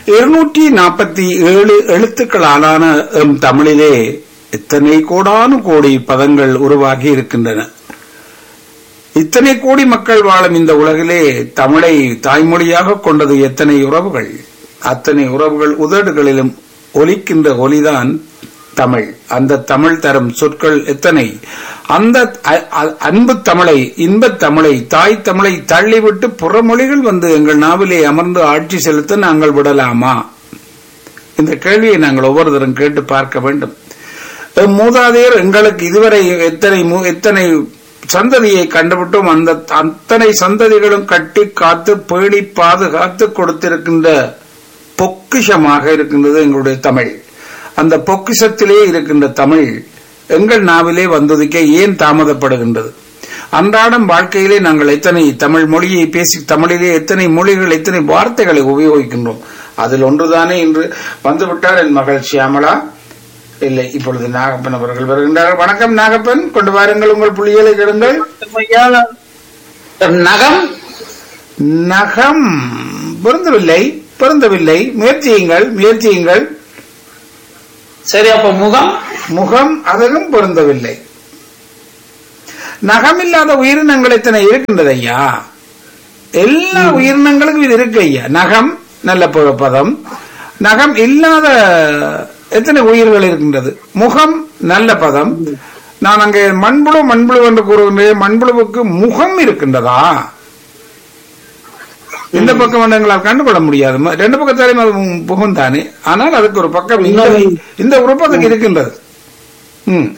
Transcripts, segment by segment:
இருநூற்றி நாற்பத்தி ஏழு எழுத்துக்களாலான எம் தமிழிலே எத்தனை கோடானு கோடி பதங்கள் உருவாகி இருக்கின்றன இத்தனை கோடி மக்கள் வாழும் இந்த உலகிலே தமிழை தாய்மொழியாக கொண்டது எத்தனை உறவுகள் அத்தனை உறவுகள் உதடுகளிலும் ஒலிக்கின்ற ஒலிதான் தமிழ் அந்த தமிழ் தரும் சொற்கள் எத்தனை அந்த அ- அ- அன்பு தமிழை இன்பத் தமிழை தாய் தமிழை தள்ளிவிட்டு புறமொழிகள் வந்து எங்கள் நாவிலே அமர்ந்து ஆட்சி செலுத்த நாங்கள் விடலாமா இந்த கேள்வியை நாங்கள் ஒவ்வொருத்தரும் கேட்டு பார்க்க வேண்டும் எம் மூதாதையர் எங்களுக்கு இதுவரை எத்தனை மு- எத்தனை சந்ததியை கண்டுவிட்டோம் அந்த அத்தனை சந்ததிகளும் கட்டி காத்து பேணி பாதுகாத்து கொடுத்திருக்கின்ற பொக்கிஷமாக இருக்கின்றது எங்களுடைய தமிழ் அந்த பொக்கிஷத்திலே இருக்கின்ற தமிழ் எங்கள் நாவிலே வந்துதிக்க ஏன் தாமதப்படுகின்றது அன்றாடம் வாழ்க்கையிலே நாங்கள் எத்தனை தமிழ் மொழியை பேசி தமிழிலே எத்தனை மொழிகள் எத்தனை வார்த்தைகளை உபயோகிக்கின்றோம் அதில் ஒன்றுதானே இன்று வந்துவிட்டார் என் மகள் சியாமளா இல்லை இப்பொழுது நாகப்பன் அவர்கள் வருகின்றார்கள் வணக்கம் நாகப்பன் கொண்டு வாருங்கள் உங்கள் புள்ளிகளை கெடுங்கள் நகம் நகம் பொருந்தவில்லை பொருந்தவில்லை முயற்சியுங்கள் முயற்சியுங்கள் சரி அப்ப முகம் முகம் அதுவும் பொருந்தவில்லை நகமில்லாத உயிரினங்கள் எத்தனை இருக்கின்றது ஐயா எல்லா உயிரினங்களுக்கும் இது இருக்கு ஐயா நகம் நல்ல ப- பதம் நகம் இல்லாத எத்தனை உயிர்கள் இருக்கின்றது முகம் நல்ல பதம் நான் அங்கே மண்புழு மண்புழு என்று கூறுகின்றேன் மண்புழுவுக்கு முகம் இருக்கின்றதா இந்த பக்கம் வந்து எங்களால் கண்டுகொள்ள முடியாது ம- ரெண்டு பக்கத்தாலையும் அது மு- முகம் தானே ஆனால் அதுக்கு ஒரு பக்கம் இந்த இந்த உறுப்பு அதுக்கு இருக்கின்றது ம்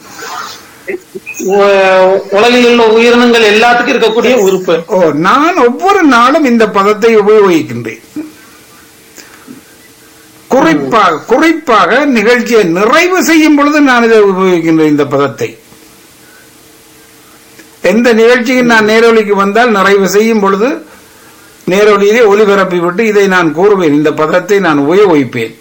உ- உலகில் உள்ள உயிரினங்கள் எல்லாத்துக்கும் இருக்கக்கூடிய உறுப்பு ஓ நான் ஒவ்வொரு நாளும் இந்த பதத்தை உபயோகிக்கின்றேன் குறிப்பாக குறிப்பாக நிகழ்ச்சியை நிறைவு செய்யும் பொழுது நான் இதை உபயோகிக்கின்றேன் இந்த பதத்தை எந்த நிகழ்ச்சிக்கு நான் நேரொலிக்கு வந்தால் நிறைவு செய்யும் பொழுது நேரொலியிலே ஒலிபரப்பி விட்டு இதை நான் கூறுவேன் இந்த பதத்தை நான் உபயோகிப்பேன்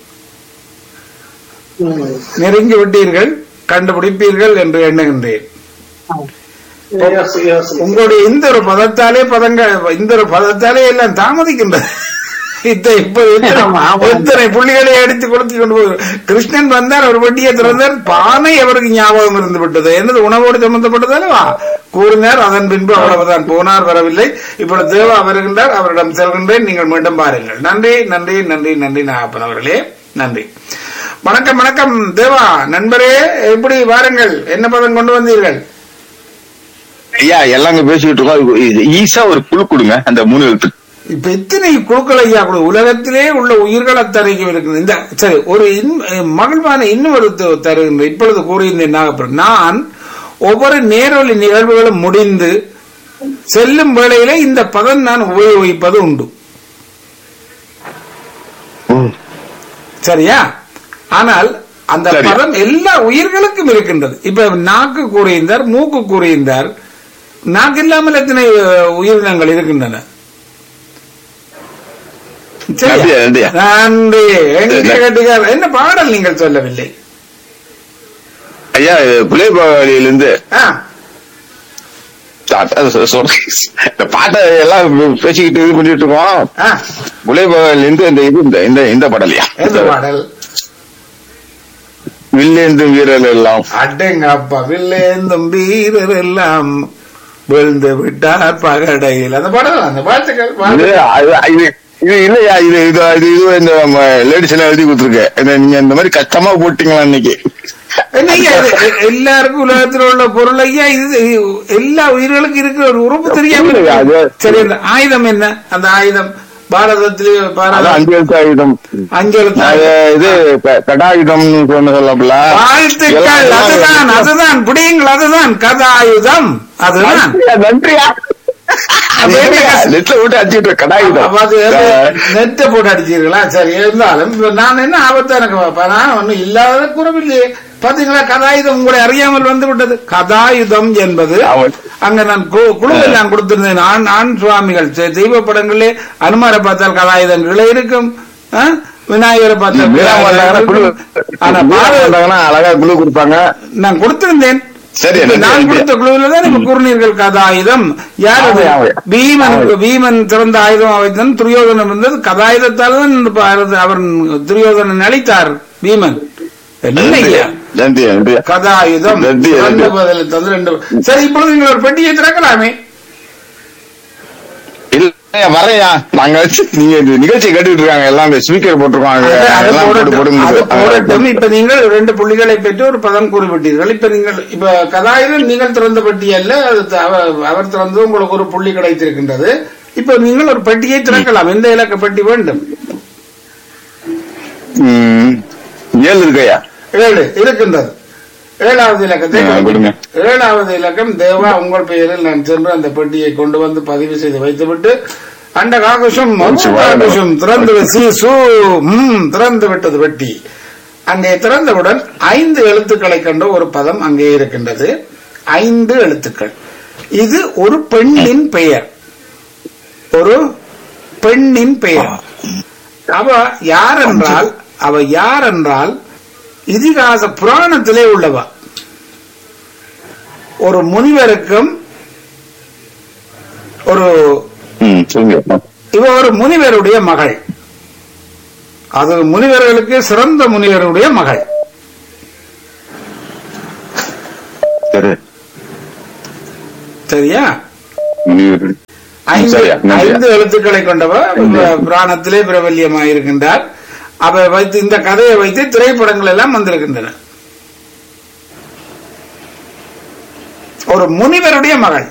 நெருங்கி விட்டீர்கள் கண்டுபிடிப்பீர்கள் என்று எண்ணுகின்றேன் Yes, yes. உங்களுடைய இந்த ஒரு பதத்தாலே பதங்கள் இந்த ஒரு பதத்தாலே எல்லாம் தாமதிக்கின்றது இத்த இப்ப எத்தனை ஆமா, ஆமா. எத்தனை புள்ளிகளை அடித்து கொடுத்து கொண்டு போய் கிருஷ்ணன் வந்தார் ஒரு வட்டியை திறந்தார் பானை அவருக்கு ஞாபகம் இருந்து விட்டது என்னது உணவோடு சம்பந்தப்பட்டது அல்லவா கூறினார் அதன் பின்பு அவ்வளவுதான் போனார் வரவில்லை இப்பொழுது தேவா வருகின்றார் அவரிடம் செல்கின்றேன் நீங்கள் மீண்டும் பாருங்கள் நன்றி நன்றி நன்றி நன்றி நாகப்பன் அவர்களே நன்றி வணக்கம் வணக்கம் தேவா நண்பரே எப்படி வாருங்கள் என்ன பதம் கொண்டு வந்தீர்கள் ஐயா எல்லாங்க பேசிக்கிட்டு இருக்கோம் இது ஈஸா ஒரு குழு கொடுங்க அந்த மூணு எழுத்து இப்ப எத்தனை குழுக்கள் ஐயா கூட உலகத்திலே உள்ள உயிர்கள் அத்தனைக்கும் இருக்குது இந்த சரி ஒரு இன்- மகிழ்வான இன்னும் ஒரு த- தருகின்ற இப்பொழுது கூறியிருந்தேன் நாகப்பன் நான் ஒவ்வொரு நேரொலி நிகழ்வுகளும் முடிந்து செல்லும் வேளையிலே இந்த பதம் நான் உபயோகிப்பது உண்டு சரியா ஆனால் அந்த சரி. பதம் எல்லா உயிர்களுக்கும் இருக்கின்றது இப்ப நாக்கு கூறியிருந்தார் மூக்கு கூறியிருந்தார் நாக்கு இல்லாமல் எத்தனை அஹ், உயிரினங்கள் இருக்கின்றன சரியா? நன்றி, நன்றி. நன்றி எங்க நன்றி. கேட்டீங்க என்ன பாடல் நீங்கள் சொல்லவில்லை ஐயா புலைபாவலியிலிருந்து ஆ, சொல்றேன் இந்த பாட்டை எல்லாம் பேசிக்கிட்டு இது பண்ணிட்டு இருக்கோம் ஆ, புலைபாவலிருந்து இந்த இது இந்த இந்த இந்த பாடலையா எந்த பாடல் வில்லேந்து வீரர் எல்லாம் அடங்க அப்பா வில்லேந்தும் வீரர் எல்லாம் விழுந்து விட்டார் பகடையில் அந்த பாடல் அந்த வாழ்த்துக்கள் இது வாழ்த்துக்கள். அது- இது இது இல்லையா இது இது இது இது இந்த லேடிஸ் எல்லாம் எழுதி கொடுத்துருக்கேன் நீங்க இந்த மாதிரி கஷ்டமா போட்டீங்களா இன்னைக்கு என்னய்யா இது? எ- எல்லாருக்கும் உலகத்தில் உள்ள பொருள் ஐயா இது இது எல்லா உயிர்களுக்கும் இருக்கிற ஒரு உறுப்பு தெரியாம இல்லையா, இருக்கு. அது- சரி அந்த ஆயுதம் என்ன அந்த ஆயுதம் பாரதத்திலே அதான் பாரத அஞ்சு எழுத்து ஆயுதம் அஞ்செழுத்து அது இது க- கடாயுதம்னு சொன்ன சொல்லப்பல வாழ்த்துக்கள் அதுதான் அதுதான் புடியுங்கள் அதுதான் கதாயுதம் அதுதான் நன்றியா, நன்றியா அது என்ன கஷ்டம்? நெட்ல விட்டு அடிச்சுட்டு கடாயுதம் அப்ப அது நெட்டை போட்டு அடிச்சீர்களா சரி இருந்தாலும் இப்ப நான் என்ன ஆபத்தா எனக்கு பாப்பா? நான் ஒண்ணும் இல்லாத குறவில்லையே பாத்தீங்களா கதாயுதம் உங்களை அறியாமல் வந்து விட்டது கதாயுதம் என்பது அவன். அங்க நான் கு- குழுவில் நான் கொடுத்திருந்தேன் ஆண் ஆண் சுவாமிகள் தெ- தெய்வ படங்களே அனுமாரை பார்த்தால் கதாயுதங்களே இருக்கும் ஆ? விநாயகரை பார்த்தால் மீரா விநாயகர் வந்தாங்கன்னா குழு இருக்கும். ஆனா மீரா பாரத வந்தாங்கன்னா அழகா குழு கொடுப்பாங்க நான் கொடுத்திருந்தேன் சரி இப்ப நன்றி, நான் நன்றி. கொடுத்த குழுவில தான் இப்ப கூறினீர்கள் கதாயுதம் யார் அது? ஆமா, ஆமா. பீமன் பீமன் திறந்த ஆயுதம் வைத்தன் துரியோதனம் இருந்தது கதாயுதத்தால் தான் இந்த பாரத- அவர் துரியோதனன் அழித்தார் பீமன் இல்லையா நன்றி நன்றி கதாயுதம் நன்றி, ரெண்டு நன்றி. பதில் தந்து ரெண்டு சரி இப்பொழுது நீங்கள் ஒரு பெட்டியை திறக்கலாமே இல்ல வரையா நாங்க வச்சு நீங்க இந்த நிகழ்ச்சியை கேட்டுட்டு இருக்காங்க எல்லாம் ஸ்பீக்கர் போட்டிருக்காங்க அது- அது எல்லாம் போட்டு போடட்டும். அது போடட்டும். போடுங்க இப்ப நீங்கள் ரெண்டு புள்ளிகளை பெற்று ஒரு பதம் கூறிவிட்டீர்கள் இப்ப நீங்கள் இப்ப கதாயுதம் நீங்கள் திறந்த பெட்டி அல்ல அது த- அவ- அவர் திறந்து உங்களுக்கு ஒரு புள்ளி கிடைத்திருக்கின்றது இப்ப நீங்கள் ஒரு பெட்டியை திறக்கலாம் எந்த இலக்க பெட்டி வேண்டும் ம், ஏழு இருக்கையா ஏழு இருக்கின்றது ஏழாவது இலக்கத்தை ஆ, கொடுங்க. ஏழாவது இலக்கம் தேவா உங்கள் பெயரில் நான் சென்று அந்த பெட்டியை கொண்டு வந்து பதிவு செய்து வைத்துவிட்டு அண்ட காகுஷம் காகுஷம் திறந்து சி சு ம், திறந்து விட்டது பெட்டி அங்கே திறந்தவுடன் ஐந்து எழுத்துக்களை கண்ட ஒரு பதம் அங்கே இருக்கின்றது ஐந்து எழுத்துக்கள் இது ஒரு பெண்ணின் பெயர் ஒரு பெண்ணின் பெயர் அவ யார் என்றால் அவ யார் என்றால் இதிகாச புராணத்திலே உள்ளவ ஒரு முனிவருக்கும் ஒரு ம், சொல்லுங்க இவ ஒரு முனிவருடைய மகள் அது முனிவர்களுக்கு சிறந்த முனிவருடைய மகள் சரி சரியா நீங்க- ஐந்து சரியா, நன்றியா. ஐந்து எழுத்துக்களை கொண்டவ புராணத்திலே பிரபல்யமாக இருக்கின்றார் அவ வைத்து இந்த கதையை வைத்து திரைப்படங்கள் எல்லாம் வந்திருக்கின்றன ஒரு முனிவருடைய மகள்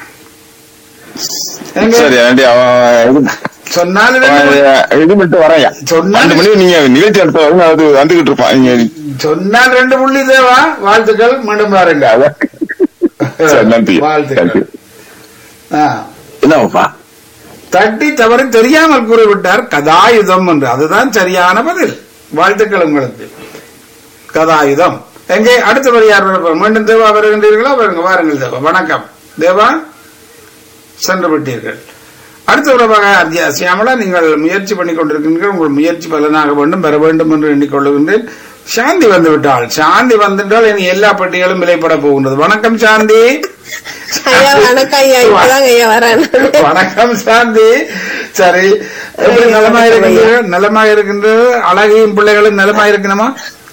எங்க? சரி நன்றி அவன் சொன்னால் ரெண்டு மணி- அவன் இது மட்டும் வரையா சொன்னா- ரெண்டு மணி நீங்க நிகழ்ச்சி அடுத்த வரைக்கும் அது வந்துகிட்டு இருப்பான் நீங்க சொன்னால் ரெண்டு புள்ளி தேவா வாழ்த்துக்கள் மீண்டும் பாருங்க சரி, நன்றி வாழ்த்துக்கள் நன்றி ஆ. என்னப்பா தட்டி தவறி தெரியாமல் கூறிவிட்டார் கதாயுதம் என்று அதுதான் சரியான பதில் வாழ்த்துக்கள் உங்களுக்கு கதாயுதம் எங்கே அடுத்தவர் யார் வருவார்? மீண்டும் தேவா வருகின்றீர்களா வருங்க வாருங்கள் தேவா வணக்கம் தேவா சென்று விட்டீர்கள் அடுத்த உறவாக அத்தியா சியாமலா நீங்கள் முயற்சி பண்ணிக் கொண்டிருக்கின்றீர்கள் உங்கள் முயற்சி பலனாக வேண்டும் பெற வேண்டும் என்று எண்ணிக்கொள்ளுகின்றேன் சாந்தி வந்து விட்டாள் சாந்தி வந்துவிட்டால் இனி எல்லா பெட்டிகளும் விலைப்பட போகின்றது வணக்கம் சாந்தி ஐயா வணக்கம் ஐயா இப்பதாங்க ஐயா வரேன் வணக்கம் சாந்தி சரி எப்படி நலமா இருக்கின்றது நலமா இருக்கின்றது அழகியும் பிள்ளைகளும் நலமா இருக்கணுமா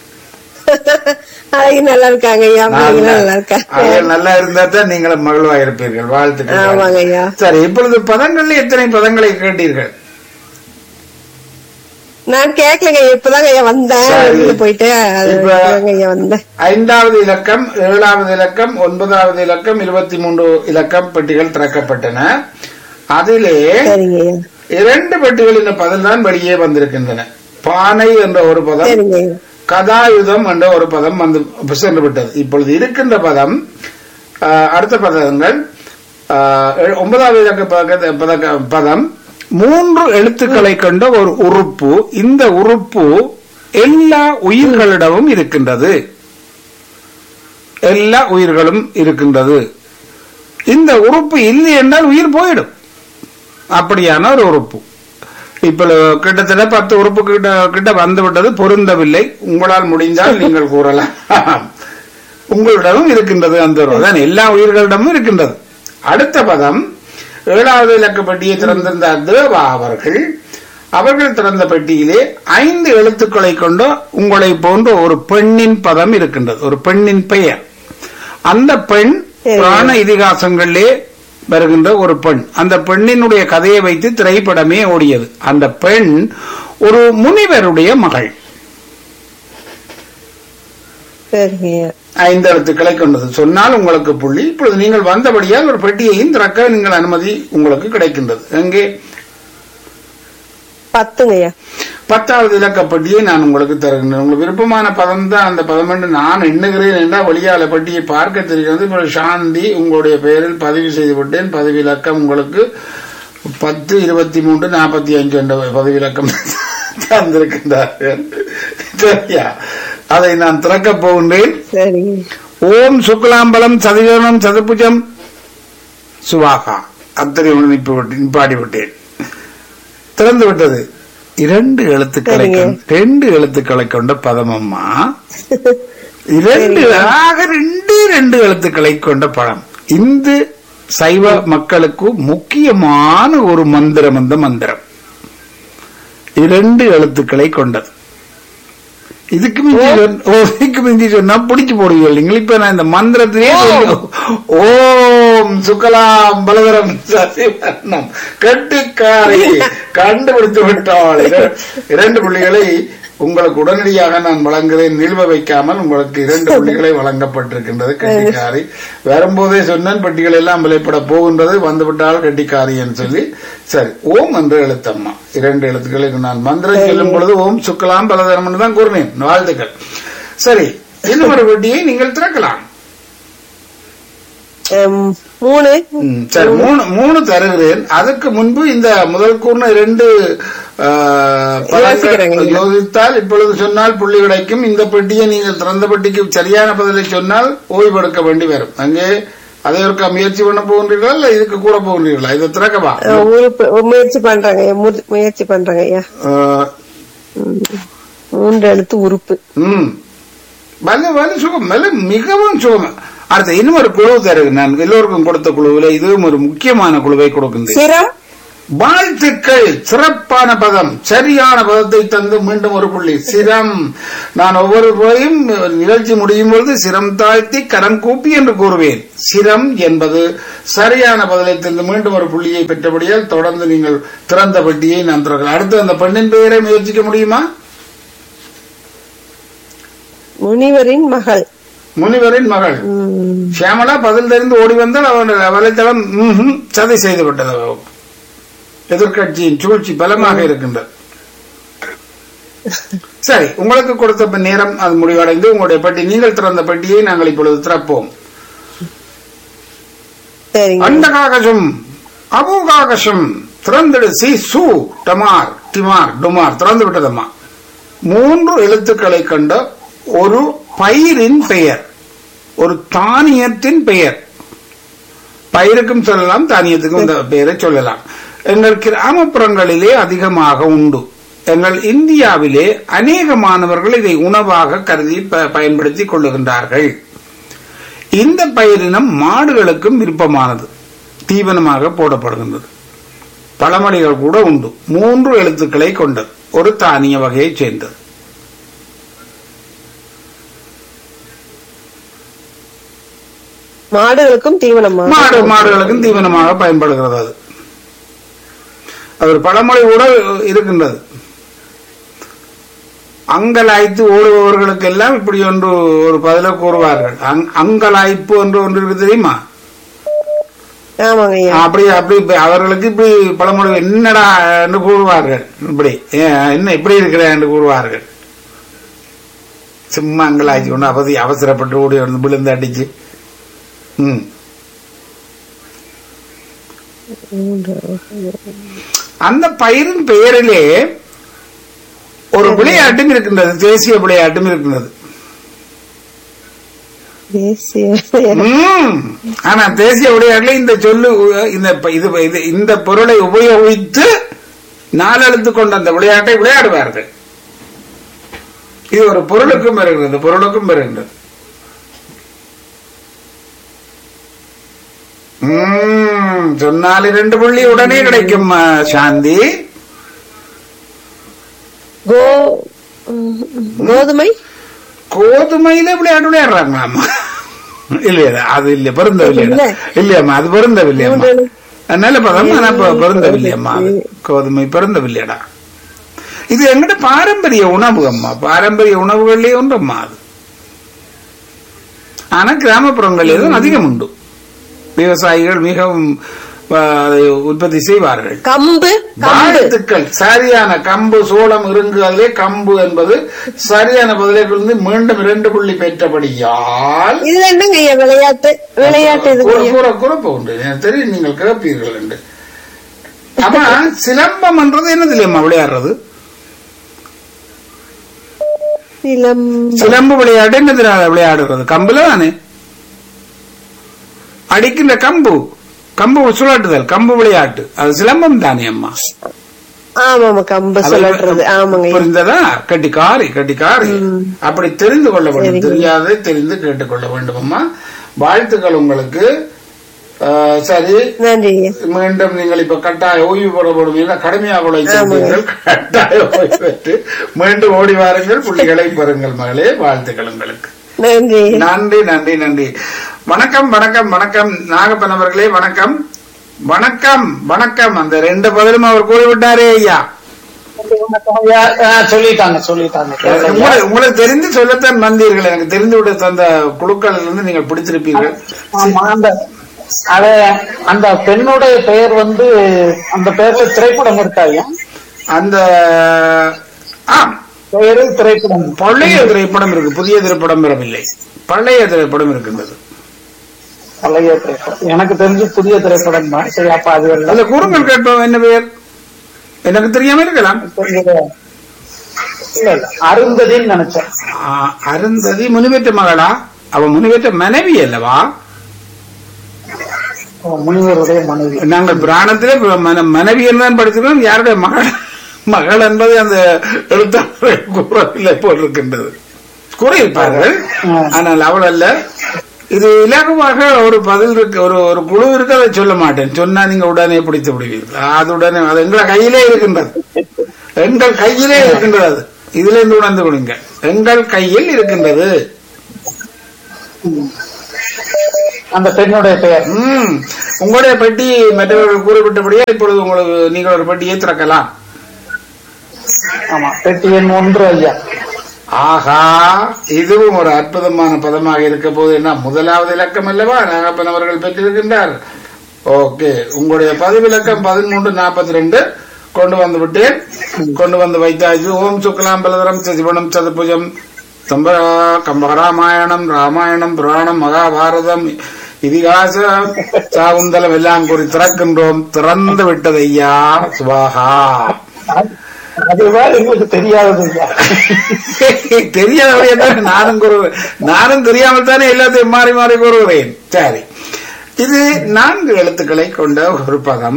அழகி நல்லா இருக்காங்க ஐயா பிள்ளைங்க நல்லா அழகு இருக்காங்க நல்லா இருந்தா தான் நீங்களும் மகிழ்வா இருப்பீர்கள் ஆமாங்க வாழ்த்துக்கள் ஐயா சரி இப்பொழுது பதங்கள்ல எத்தனை பதங்களை கேட்டீர்கள் நான் கேட்கலங்க ஐயா இப்பதாங்க ஐயா வந்தேன் சரி. வெளியில போயிட்டு அது இப்ப- இப்பதாங்க ஐயா வந்தேன் ஐந்தாவது இலக்கம் ஏழாவது இலக்கம் ஒன்பதாவது இலக்கம் இருபத்தி மூன்று இலக்கம் பெட்டிகள் திறக்கப்பட்டன அதிலே சரிங்க ஐயா இரண்டு பெட்டிகளின் பதில் தான் வெளியே வந்திருக்கின்றன பானை என்ற ஒரு பதம் சரிங்க ஐயா கதாயுதம் என்ற ஒரு பதம் வந்து சென்று விட்டது இப்பொழுது இருக்கின்ற பதம் ஆஹ், அடுத்த பதங்கள் ஆஹ், எ- ஒன்பதாவது இலக்க பதக்க- பதக்க- பதம் மூன்று எழுத்துக்களை கொண்ட ஒரு உறுப்பு இந்த உறுப்பு எல்லா உயிர்களிடமும் இருக்கின்றது எல்லா உயிர்களும் இருக்கின்றது இந்த உறுப்பு இல்லை என்றால் உயிர் போயிடும் அப்படியான ஒரு உறுப்பு இப்ப கிட்டத்தட்ட பத்து உறுப்பு கிட்ட கிட்ட வந்து விட்டது பொருந்தவில்லை உங்களால் முடிந்தால் நீங்கள் கூறலாம் உங்களிடமும் இருக்கின்றது அந்த உறவு. அதான் எல்லா உயிர்களிடமும் இருக்கின்றது அடுத்த பதம் ஏழாவது இலக்க பெட்டியை திறந்திருந்த தேவா அவர்கள் அவர்கள் திறந்த பெட்டியிலே ஐந்து எழுத்துக்களை கொண்ட உங்களை போன்ற ஒரு பெண்ணின் பதம் இருக்கின்றது ஒரு பெண்ணின் பெயர் அந்த பெண் சரி. புராண இதிகாசங்களிலே வருகின்ற ஒரு பெண் அந்த பெண்ணினுடைய கதையை வைத்து திரைப்படமே ஓடியது அந்த பெண் ஒரு முனிவருடைய மகள் சரிங்க ஐயா ஐந்து எழுத்துக்களை கொண்டது சொன்னால் உங்களுக்கு புள்ளி இப்பொழுது நீங்கள் வந்தபடியால் ஒரு பெட்டியையும் திறக்க நீங்கள் அனுமதி உங்களுக்கு கிடைக்கின்றது எங்கே பத்துங்க ஐயா பத்தாவது இலக்க பெட்டியை நான் உங்களுக்கு தருகின்றேன் உங்களுக்கு விருப்பமான பதம் தான் அந்த பதம் என்று நான் எண்ணுகிறேன் என்றால் வெளியால பெட்டியை பார்க்க தெரிகிறது இப்போ சாந்தி உங்களுடைய பெயரில் பதிவு செய்து விட்டேன் பதிவு இலக்கம் உங்களுக்கு பத்து இருபத்தி மூன்று நாற்பத்தி அஞ்சு என்ற பதிவு இலக்கம் தந்திருக்கின்றார்கள் சரியா அதை நான் திறக்கப் போகின்றேன் சரிங்க ஓம் சுக்லாம்பலம் சதிகரணம் சதுர்புஜம் சுவாகா அத்தனை நிப்பாடி விட்டேன் திறந்து விட்டது இரண்டு எழுத்துக்களை சரிங்க. கொண்ட- ரெண்டு எழுத்துக்களை கொண்ட பதம் அம்மா இரண்டு ஆக ரெண்டு ரெண்டு எழுத்துக்களை கொண்ட பழம் இந்து சைவ மக்களுக்கு முக்கியமான ஒரு மந்திரம் அந்த மந்திரம் இரண்டு எழுத்துக்களை கொண்டது இதுக்கு மிஞ்சி சொன்ன- ஓ, இதுக்கு மிஞ்சி சொன்னா பிடிச்சு போடுவீங்க இல்லைங்களா இப்ப நான் இந்த மந்திரத்திலே சொல்லி- ஓம் சுகலாம் பலவரம் சசிவர்ணம் கட்டுக்காரை கண்டுபிடித்து விட்டாள் இர- இரண்டு புள்ளிகளை உங்களுக்கு உடனடியாக நான் வழங்குகிறேன் நில்வ வைக்காமல் உங்களுக்கு இரண்டு புள்ளிகளை வழங்கப்பட்டிருக்கின்றது கட்டிக்காரி வரும்போதே சொன்னேன் பெட்டிகள் எல்லாம் விலைப்பட போகின்றது வந்துவிட்டால் கட்டிக்காரி என்று சொல்லி சரி ஓம் என்று எழுத்தம்மா இரண்டு எழுத்துக்களுக்கு நான் மந்திரம் சொல்லும் பொழுது ஓம் சுக்கலாம் பலதரம் தான் கூறினேன் வாழ்த்துக்கள் சரி இன்னும் ஒரு பெட்டியை நீங்கள் திறக்கலாம் ஹம், மூணு ம், சரி மூணு மூணு தருகிறேன் அதுக்கு முன்பு இந்த முதல் கூர்ண இரண்டு ஆ, பதங்கள் யோசிக்கிறேங்க. யோசித்தால் இப்பொழுது சொன்னால் புள்ளி கிடைக்கும் இந்த பெட்டியை நீங்கள் திறந்த பெட்டிக்கு சரியான பதிலை சொன்னால் ஓய்வெடுக்க வேண்டி வரும் அங்கே அதை ஒருக்கா முயற்சி பண்ண போகின்றீர்களா இல்ல இதுக்கு கூட போகின்றீர்களா இதை திறக்கவா அஹ், உறுப்பு முயற்சி பண்றாங்க ஐயா முது- முயற்சி பண்றாங்க ஐயா ஆ, மூன்று எழுத்து உறுப்பு ம் வலு வலு சுகம் வலு மிகவும் சுகம் அடுத்த இன்னும் ஒரு குழு தருகிறேன் நான் எல்லோருக்கும் கொடுத்த குழுவில் இதுவும் ஒரு முக்கியமான குழுவை கொடுக்கின்றேன் சிரம் வாழ்த்துக்கள் சிறப்பான பதம் சரியான பதத்தை தந்து மீண்டும் ஒரு புள்ளி சிரம் நான் ஒவ்வொரு முறையும் நிகழ்ச்சி முடியும் பொழுது சிரம் தாழ்த்தி கரம் கூப்பி என்று கூறுவேன் சிரம் என்பது சரியான பதிலை தந்து மீண்டும் ஒரு புள்ளியை பெற்றபடியால் தொடர்ந்து நீங்கள் திறந்த பெட்டியை நான் திறக்கலாம் அடுத்து அந்த பெண்ணின் பெயரை முயற்சிக்க முடியுமா முனிவரின் மகள் முனிவரின் மகள் உம், சியாமலா பதில் தெரிந்து ஓடி வந்தால் அவன் வலைத்தளம் ம்ஹும், சதி செய்து விட்டது எதிர்கட்சியின் சூழ்ச்சி பலமாக இருக்கின்றது சரி உங்களுக்கு கொடுத்த ப- நேரம் அது முடிவடைந்து உங்களுடைய பெட்டி நீங்கள் திறந்த பெட்டியை நாங்கள் இப்பொழுது திறப்போம் சரிங்க அண்டகாகசம் அபுகாகசம் திறந்திடு சி சு டமார் டிமார் டுமார் திறந்து விட்டதம்மா மூன்று எழுத்துக்களை கண்ட ஒரு பயிரின் பெயர் ஒரு தானியத்தின் பெயர் பயிருக்கும் சொல்லலாம் தானியத்துக்கும் இந்த பெயரை சொல்லலாம் எங்கள் கிராமப்புறங்களிலே அதிகமாக உண்டு எங்கள் இந்தியாவிலே அநேக மாணவர்கள் இதை உணவாக கருதி ப- பயன்படுத்திக் கொள்ளுகின்றார்கள் இந்த பயிரினம் மாடுகளுக்கும் விருப்பமானது தீவனமாக போடப்படுகின்றது பழமொழிகள் கூட உண்டு மூன்று எழுத்துக்களை கொண்டது ஒரு தானிய வகையைச் சேர்ந்தது மாடுகளுக்கும் தீவனமா மாடு மாடுகளுக்கும் தீவனமாக பயன்படுகிறது அது அது ஒரு பழமொழி கூட இருக்கின்றது அங்கலாய்த்து ஓடுபவர்களுக்கு எல்லாம் இப்படி ஒன்று ஒரு பதில கூறுவார்கள் அங்- அங்கலாய்ப்பு என்று ஒன்று இருக்கு தெரியுமா ஆமாங்க ஐயா அப்படி அப்படி இப்ப அவர்களுக்கு இப்படி பழமொழி என்னடா என்று கூறுவார்கள் இப்படி ஏன், என்ன இப்படி இருக்கிற என்று கூறுவார்கள் சும்மா அங்கலாய்ச்சி கொண்டு அவதி அவசரப்பட்டு ஓடி வந்து விழுந்து அடிச்சு ம் அந்த பயிரின் பெயரிலே ஒரு விளையாட்டும் இருக்கின்றது தேசிய விளையாட்டும் இருக்கின்றது தேசிய ம். ஆனா தேசிய விளையாட்டுல இந்த சொல்லு உ- இந்த ப- இது இது இந்த பொருளை உபயோகித்து நாலெழுத்து கொண்ட அந்த விளையாட்டை விளையாடுவார்கள் இது ஒரு பொருளுக்கும் வருகிறது பொருளுக்கும் வருகின்றது ம், சொன்னால் இரண்டு புள்ளி உடனே கிடைக்கும் ஆ, சாந்தி கோ உம், கோதுமை கோதுமையில விளையாட்டு விளையாடுறாங்களாமா இல்லையா அது இல்ல பொருந்தவில்லை இல்ல. இல்லையாம்மா அது பொருந்தவில்லையம்மா மூன்று நல்ல பதம் ஆனா பொ- பொருந்தவில்லையம்மா அது கோதுமை பொருந்தவில்லையடா இது எங்கட பாரம்பரிய உணவு அம்மா பாரம்பரிய உணவுகள்லயே ஒன்றம்மா அது ஆனா கிராமப்புறங்களில் தான் அதிகம் உண்டு விவசாயிகள் மிகவும் ஆ, அதை உற்பத்தி செய்வார்கள் கம்பு கம்பு வாழ்த்துக்கள் சரியான கம்பு சோளம் இருங்கு அதிலே கம்பு என்பது சரியான பதிலை இருந்து மீண்டும் இரண்டு புள்ளி பெற்றபடியால் இதுல என்னங்க ஐயா விளையாட்டு விளையாட்டு இது கூற ஐயா கூற கூற போகுது எனக்கு தெரியும் நீங்கள் கேட்பீர்கள் என்று ஆமா சிலம்பம் என்றது என்னது இல்லையம்மா விளையாடுறது சிலம் சிலம்பு விளையாட்டு என்னது விளையாடுறது கம்புல தானே அடிக்கின்ற கம்பு கம்பு சுழட்டுதல் கம்பு விளையாட்டு அது சிலம்பம் தானே அம்மா ஆமாமா கம்பு சுழற்றுறது ஆமாங்க ஐயா புரிந்ததா கட்டிக்காரி கட்டிக்காரி அப்படி தெரிந்து கொள்ள வேண்டும் தெரியாத தெரிந்து கேட்டுக்கொள்ள வேண்டும் அம்மா வாழ்த்துக்கள் உங்களுக்கு அஹ், சரி நன்றி ஐயா மீண்டும் நீங்கள் இப்ப கட்டாய ஓய்வு பெறப்படும் என கடுமையாக உழைத்தீர்கள் கட்டாய ஓய்வு பெற்று மீண்டும் ஓடி வாருங்கள் புள்ளிகளை பெறுங்கள் மகளே வாழ்த்துக்கள் உங்களுக்கு நன்றி ஐயா நன்றி நன்றி நன்றி வணக்கம் வணக்கம் வணக்கம் நாகப்பன் அவர்களே வணக்கம் வணக்கம் வணக்கம் அந்த ரெண்டு பதிலும் அவர் கூறிவிட்டாரே ஐயா ஐயா, ஆ, சொல்லிட்டாங்க சொல்லிட்டாங்க உங்களை உங்களுக்கு தெரிந்து சொல்லத்தான் வந்தீர்கள் எனக்கு தெரிந்து விட தந்த குழுக்கள் இருந்து நீங்கள் பிடித்திருப்பீர்கள் ஆமா அந்த அத அந்த பெண்ணுடைய பெயர் வந்து அந்த பெயர்ல திரைப்படம் இருக்கா ஐயா அந்த ஆ பெயரு திரைப்படம் பழைய திரைப்படம் இருக்கு புதிய திரைப்படம் வரவில்லை பழைய திரைப்படம் இருக்கின்றது பழைய திரைப்படம் எனக்கு தெரிஞ்சு புதிய திரைப்படம் தான் சரி அப்ப அது எல்லாம் அந்த கூறுங்கள் கேட்போம் என்ன பெயர் எனக்கு தெரியாம இருக்கலாம் இல்ல இல்ல அருந்ததின்னு நினைச்சேன் ஆ, அருந்ததி முனிவேற்ற மகளா அவ முனிவேற்ற மனைவி அல்லவா முனிவருடைய மனைவி நாங்கள் பிராணத்திலே மன- மனைவி என்றுதான் படிச்சிருக்கோம் யாருடைய மகள் மகள் என்பது அந்த எழுத்தாளர்கள் கூறவில்லை போல் இருக்கின்றது கூறியிருப்பார்கள் ஆனால் அவள் அல்ல இது இலகுவாக ஒரு பதில் இருக்கு ஒரு ஒரு குழு இருக்கு அதை சொல்ல மாட்டேன் சொன்னா நீங்க உடனே பிடித்து விடுவீர்கள் அது உடனே அது எங்கள் கையிலே இருக்கின்றது எங்கள் கையிலே இருக்கின்றது அது இதுல இருந்து உணர்ந்து கொடுங்க எங்கள் கையில் இருக்கின்றது அந்த பெண்ணுடைய பெயர் ம் உங்களுடைய பெட்டி மற்றவர்கள் கூறப்பட்டபடியே இப்பொழுது உங்களுக்கு நீங்கள் ஒரு பெட்டியை திறக்கலாம் ஆமா பெட்டி எண் ஒன்று ஐயா ஆஹா இதுவும் ஒரு அற்புதமான பதமாக இருக்க போது என்ன முதலாவது இலக்கம் அல்லவா நாகப்பன் அவர்கள் பெற்றிருக்கின்றார் ஓகே உங்களுடைய பதிவிலக்கம் பதிமூன்று நாற்பத்தி ரெண்டு கொண்டு வந்து விட்டேன் கொண்டு வந்து வைத்தாச்சு ஓம் சுக்லாம் பலதரம் சதிபணம் சதுபுஜம் தம்ப கம்பராமாயணம் ராமாயணம் புராணம் மகாபாரதம் இதிகாச சாகுந்தலம் எல்லாம் கூறி திறக்கின்றோம் திறந்து விட்டது ஐயா சுபாகா அது- அதுதான் எங்களுக்கு தெரியாதது ஐயா தெரியாதவரை தானே நானும் கூறுவேன் நானும் தெரியாமல் தானே எல்லாத்தையும் மாறி மாறி கூறுகிறேன் சரி இது நான்கு எழுத்துக்களை கொண்ட ஒரு பதம்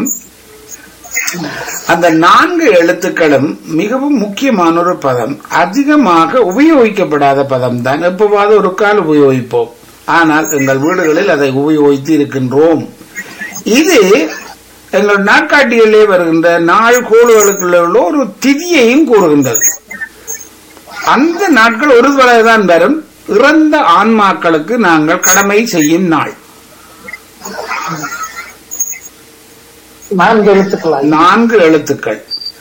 அந்த நான்கு எழுத்துக்களும் மிகவும் முக்கியமான ஒரு பதம் அதிகமாக உபயோகிக்கப்படாத பதம் தான் எப்பவாவது ஒரு கால் உபயோகிப்போம் ஆனால் எங்கள் வீடுகளில் அதை உபயோகித்து இருக்கின்றோம் இது எங்கள் நாட்காட்டியிலே வருகின்ற நாள் கோளுகளுக்குள்ள உள்ள ஒரு திதியையும் கூறுகின்றது அந்த நாட்கள் ஒரு தான் வரும் இறந்த ஆன்மாக்களுக்கு நாங்கள் கடமை செய்யும் நாள் நான்கு எழுத்துக்களா ஐயா? நான்கு எழுத்துக்கள்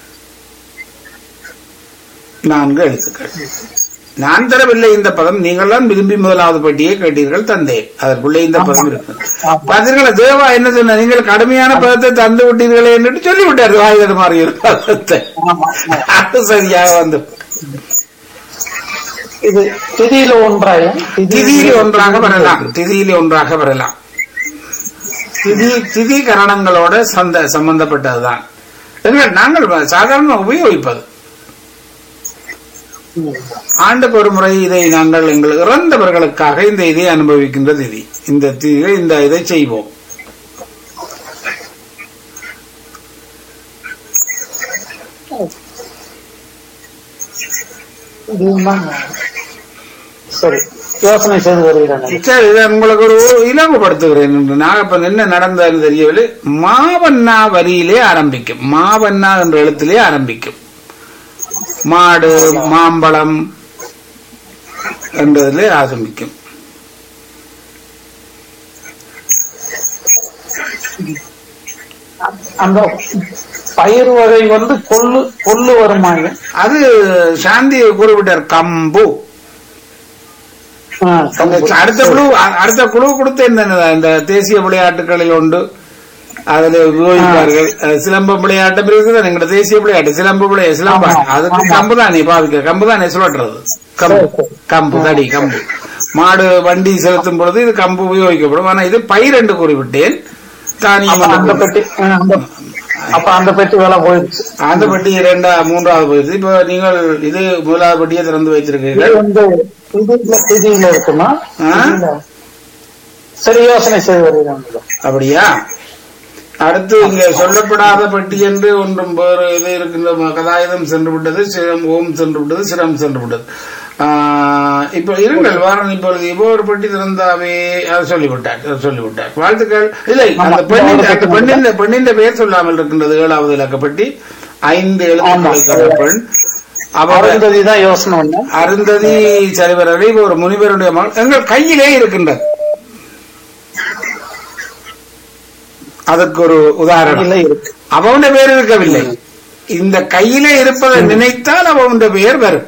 நான்கு எழுத்துக்கள் நான் தரவில்லை இந்த பதம் நீங்கள் தான் விரும்பி முதலாவது பட்டியை கேட்டீர்கள் தந்தேன் அதற்குள்ளே இந்த பதம் இருக்கு பார்த்தீர்களா தேவா என்ன சொன்ன நீங்கள் கடுமையான பதத்தை தந்து விட்டீர்களே என்று சொல்லிவிட்டார் வாயுதர் மாறி ஒரு பதத்தை ஆமா ஆமா. அது சரியாக வந்து இது திதியில ஒன்றாயா திதியிலே ஒன்றாக வரலாம் திதியிலே ஒன்றாக வரலாம் திதி திதி கரணங்களோட சந்த சம்பந்தப்பட்டதுதான் எங்கள் நாங்கள் சாதாரண உபயோகிப்பது ஆண்டுக்கு ஒரு முறை இதை நாங்கள் எங்கள் இறந்தவர்களுக்காக இந்த இதை அனுபவிக்கின்ற திதி இந்த திதியை இந்த இதை செய்வோம் இதுதான் சரி யோசனை செய்து வருகிறேன் சரி இதை உங்களுக்கு ஒரு இலகுபடுத்துகிறேன் என்று நாகப்பன் என்ன நடந்ததுன்னு தெரியவில்லை மாவண்ணா வரியிலே ஆரம்பிக்கும் மாவண்ணா என்ற எழுத்திலே ஆரம்பிக்கும் மாடு மாம்பழம் என்றதிலே ஆரம்பிக்கும் அந்த பயிர் வகை வந்து கொள்ளு கொள்ளு வருமாங்க அது சாந்தி குறிப்பிட்டார் கம்பு அந்த அடுத்த குழு அ- அடுத்த குழு கொடுத்த இந்த இந்த தேசிய விளையாட்டுகளில் உண்டு அதுல உபயோகிப்பார்கள் அஹ் சிலம்பம் விளையாட்டு இருக்குது எங்களோட தேசிய விளையாட்டு சிலம்பு விளையாட்டு சிலம்பா ஆமா, அதுக்கு ஆமா. கம்பு தானே பாவிக்க கம்பு தானே சுழற்றுறது கம்பு சரி, சரி. கம்பு தடி கம்பு மாடு வண்டி செலுத்தும் பொழுது இது கம்பு உபயோகிக்கப்படும் ஆனா இது பயிர் என்று குறிப்பிட்டேன் தானியம் அப்ப என்று அந்த குறிப்பிட்டேன். பெட்டி ஆ, அந்த அப்ப அந்த பெட்டி வேலை போயிடுச்சு அந்த பெட்டி இரண்டா மூன்றாவது போயிடுச்சு இப்போ நீங்கள் இது முதலாவது பெட்டியை திறந்து இது வைத்திருக்கீர்கள் வந்து திதியில திதியில இருக்குமா ஆ? திதியில. சரி யோசனை செய்து வருகிறேன் அப்படியா அடுத்து இங்க சொல்லப்படாத பெட்டி என்று ஒன்றும் வேறு இது இருக்கின்ற கதாயுதம் சென்று விட்டது சிரம் ஓம் சென்று விட்டது சிரம் சென்று விட்டது ஆஹ், இப்ப இருங்கள் வாரன் இப்பொழுது இப்போ ஒரு பெட்டி திறந்தாவே அதை சொல்லிவிட்டார் அதை சொல்லிவிட்டார் வாழ்த்துக்கள் இல்லை அந்த பெண்ணின் அந்த பெண்ணின் பெண்ணின் பெயர் சொல்லாமல் இருக்கின்றது ஏழாவது இலக்க பெட்டி ஐந்து எழுத்துக்களை பெண் அவர் அருந்ததி தான் யோசனை பண்ணேன் அருந்ததி சரிவரவை ஒரு முனிவருடைய மகள் எங்கள் கையிலே இருக்கின்றது அதற்கு ஒரு உதாரணம் இல்லை இருக்கு அவனுடைய பெயர் இருக்கவில்லை இந்த கையிலே இருப்பதை நினைத்தால் அவனுடைய பெயர் வரும்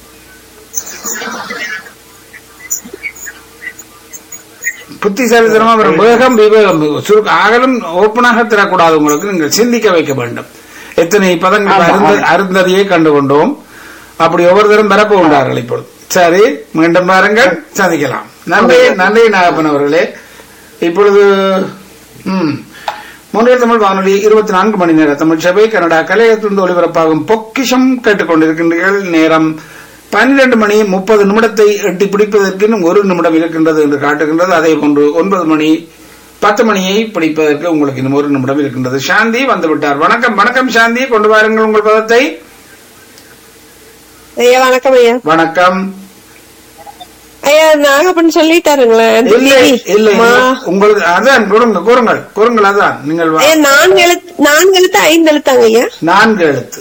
புத்திசாலித்தனமா வரும் வேகம் விவேகம் சுருக்க அகலும் ஓப்பனாக தரக்கூடாது உங்களுக்கு நீங்கள் சிந்திக்க வைக்க வேண்டும் எத்தனை பதங்கள் அருந்த அருந்ததியை கண்டு கொண்டோம் அப்படி ஒவ்வொருத்தரும் பரப்ப உண்டார்கள் இப்பொழுது சரி மீண்டும் பாருங்கள் சந்திக்கலாம் நன்றி நன்றி நாகப்பன் அவர்களே இப்பொழுது ம் முன்னில் தமிழ் வானொலி இருபத்தி நான்கு மணி நேர தமிழ் சபை கனடா கலையத்திலிருந்து ஒளிபரப்பாகும் பொக்கிஷம் கேட்டுக்கொண்டிருக்கின்றீர்கள் நேரம் பன்னிரண்டு மணி முப்பது நிமிடத்தை எட்டி பிடிப்பதற்கு இன்னும் ஒரு நிமிடம் இருக்கின்றது என்று காட்டுகின்றது அதே போன்று ஒன்பது மணி பத்து மணியை பிடிப்பதற்கு உங்களுக்கு இன்னும் ஒரு நிமிடம் இருக்கின்றது சாந்தி வந்து விட்டார் வணக்கம் வணக்கம் சாந்தி கொண்டு வாருங்கள் உங்கள் பதத்தை ஐயா வணக்கம் ஐயா வணக்கம் ஐயா நாகப்பன் சொல்லிட்டாருங்களே இல்லை இல்லை மா. உங்களுக்கு அதான் கூறுங்கள் கூறுங்கள் கூறுங்கள் அதான் நீங்கள் வா- ஐயா நான்கு எழுத்து நான்கு எழுத்து ஐந்து எழுத்தாங்க ஐயா நான்கு எழுத்து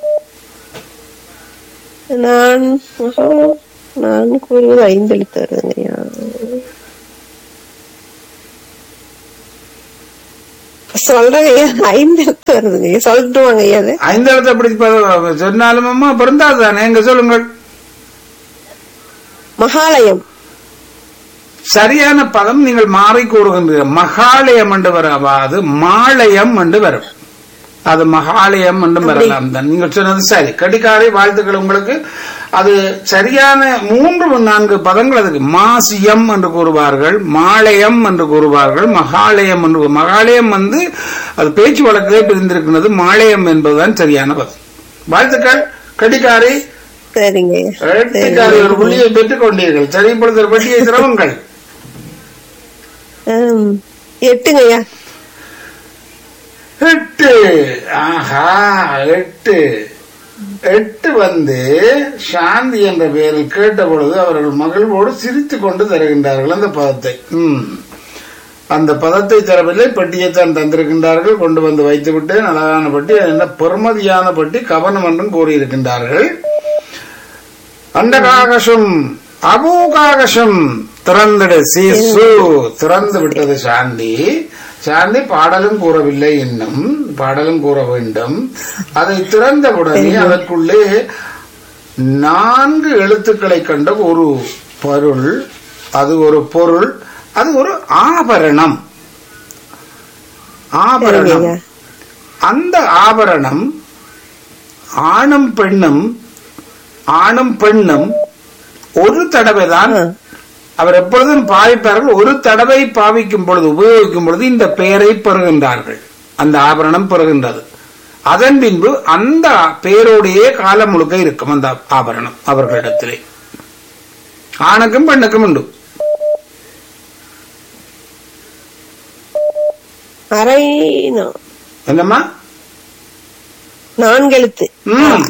நான் ஆஹா, நான் கூறுவது ஐந்து எழுத்து வருதுங்க ஐயா சொல்றேங்க ஐயா ஐந்து எழுத்து வருதுங்க ஐயா சொல்லிட்டுவாங்க ஐயா அது ஐந்து எழுத்து அப்படி ப- சொன்னாலும் அம்மா பிறந்தாது தானே எங்க சொல்லுங்கள் மகாலயம் சரியான பதம் நீங்கள் மாறி கூறுகின்றீர்கள் மகாலயம் என்று வராது மாலயம் என்று வரும் அது மகாலயம் என்றும் வரலாம் தான் நீங்கள் சொன்னது சரி கடிகாரை வாழ்த்துக்கள் உங்களுக்கு அது சரியான மூன்று நான்கு பதங்கள் அதுக்கு மாசியம் என்று கூறுவார்கள் மாலயம் என்று கூறுவார்கள் மகாலயம் என்று மகாலயம் வந்து அது பேச்சு வழக்கிலே பிரிந்திருக்கிறது மாலயம் என்பதுதான் சரியான பதம் வாழ்த்துக்கள் கடிகாரை சரிங்க ஐயா கடிகாரை ஒரு புள்ளியை பெற்றுக் கொண்டீர்கள் சரி இப்பொழுது ஒரு பெட்டியை திறவுங்கள் ஆம், எட்டுங்க ஐயா எட்டு ஆஹா எட்டு எட்டு வந்து சாந்தி என்ற பெயரில் கேட்ட பொழுது அவர்கள் மகிழ்வோடு சிரித்துக் கொண்டு தருகின்றார்கள் அந்த பதத்தை ம் அந்த பதத்தை தரவில்லை பெட்டியைத்தான் தந்திருக்கின்றார்கள் கொண்டு வந்து வைத்துவிட்டு அழகான பெட்டி அது என்ன பெருமதியான பெட்டி கவனம் என்றும் கூறியிருக்கின்றார்கள் அண்டகாகசம் அபூகாகசம் திறந்திடு சீசு திறந்து விட்டது சாந்தி சாந்தி பாடலும் கூறவில்லை இன்னும் பாடலும் கூற வேண்டும் அதை திறந்தவுடனே அதற்குள்ளே நான்கு எழுத்துக்களை கண்ட ஒரு பொருள் அது ஒரு பொருள் அது ஒரு ஆபரணம் ஆபரணம் சரிங்க. அந்த ஆபரணம் ஆணும் பெண்ணும் ஆணும் பெண்ணும் ஒரு தடவை தான் ஆ. அவர் எப்பொழுதும் பாவிப்பார்கள் ஒரு தடவை பாவிக்கும் பொழுது உபயோகிக்கும் பொழுது இந்த பெயரை பெறுகின்றார்கள் அந்த ஆபரணம் பெறுகின்றது அதன் பின்பு அந்த பெயரோடையே காலம் முழுக்க இருக்கும் அந்த ஆபரணம் அவர்களிடத்திலே ஆணுக்கும் பெண்ணுக்கும் உண்டு அரை நா- என்னம்மா நான்கு எழுத்து ம்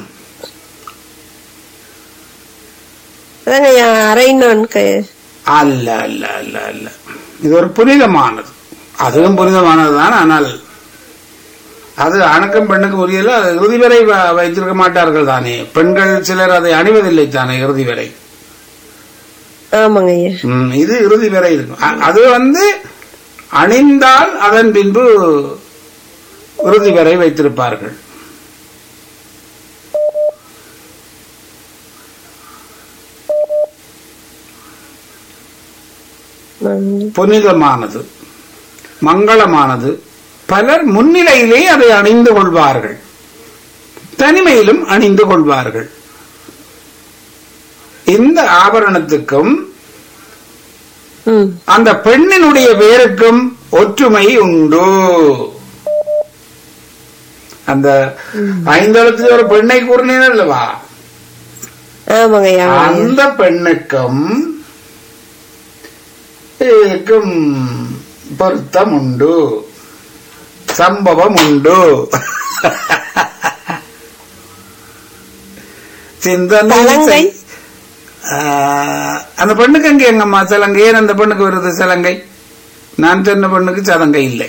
அதாங்க ஐயா அரை நான்கு அல்ல அல்ல அல்ல அல்ல இது ஒரு புனிதமானது அதுவும் புனிதமானதுதான் ஆனால் அது ஆணுக்கும் பெண்ணுக்கும் உரியல அது இறுதி வரை வ- வைத்திருக்க மாட்டார்கள் தானே பெண்கள் சிலர் அதை அணிவதில்லை தானே இறுதி வரை ஆமாங்க ஐயா ம், இது இறுதி வரை இருக்கும் அ- அது வந்து அணிந்தால் அதன் பின்பு இறுதி வரை வைத்திருப்பார்கள் நான்கு. புனிதமானது மங்களமானது பலர் முன்னிலையிலே அதை அணிந்து கொள்வார்கள் தனிமையிலும் அணிந்து கொள்வார்கள் இந்த ஆபரணத்துக்கும் ம் அந்த பெண்ணினுடைய பெயருக்கும் ஒற்றுமை உண்டு அந்த ஐந்தளத்தில் ஒரு பெண்ணை கூறினேன் அல்லவா ஆமாங்க ஐயா ஆமாங்க ஐயா. அந்த பெண்ணுக்கும் இதுக்கும் பொருத்தம் உண்டு சம்பவம் உண்டு சிந்தனை சலங்கை. செய்- ஆ, அந்த பெண்ணுக்கு எங்க எங்கம்மா சலங்கை ஏன் அந்த பெண்ணுக்கு வருது சலங்கை நான் சொன்ன பெண்ணுக்கு சலங்கை இல்லை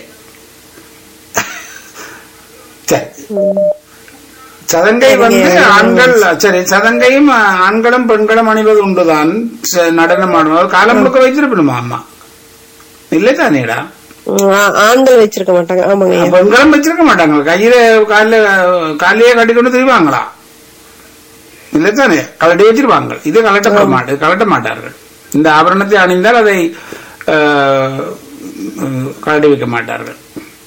சரி சதங்கை வந்து ஆண்கள் சரி சதங்கையும் ஆண்களும் பெண்களும் அணிவது உண்டுதான் ச- நடனம் ஆடுவது காலம் முழுக்க வைத்திருக்கணுமா அம்மா இல்லை தானேடா ம், ஆ- ஆண்கள் வச்சிருக்க மாட்டாங்க ஆமாங்க ஐயா. பெண்களும் வச்சிருக்க மாட்டாங்க கையில கால காலையே கட்டிக்கொண்டு திரிவாங்களா இல்லை தானே கலட்டி வச்சிருவாங்க இது கலட்ட மாட்டு கலட்ட மாட்டார்கள் இந்த ஆபரணத்தை அணிந்தால் அதை ஆஹ், உம், கலட்டி வைக்க மாட்டார்கள்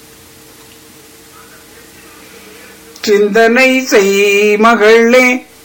சிந்தனை செய் மகளே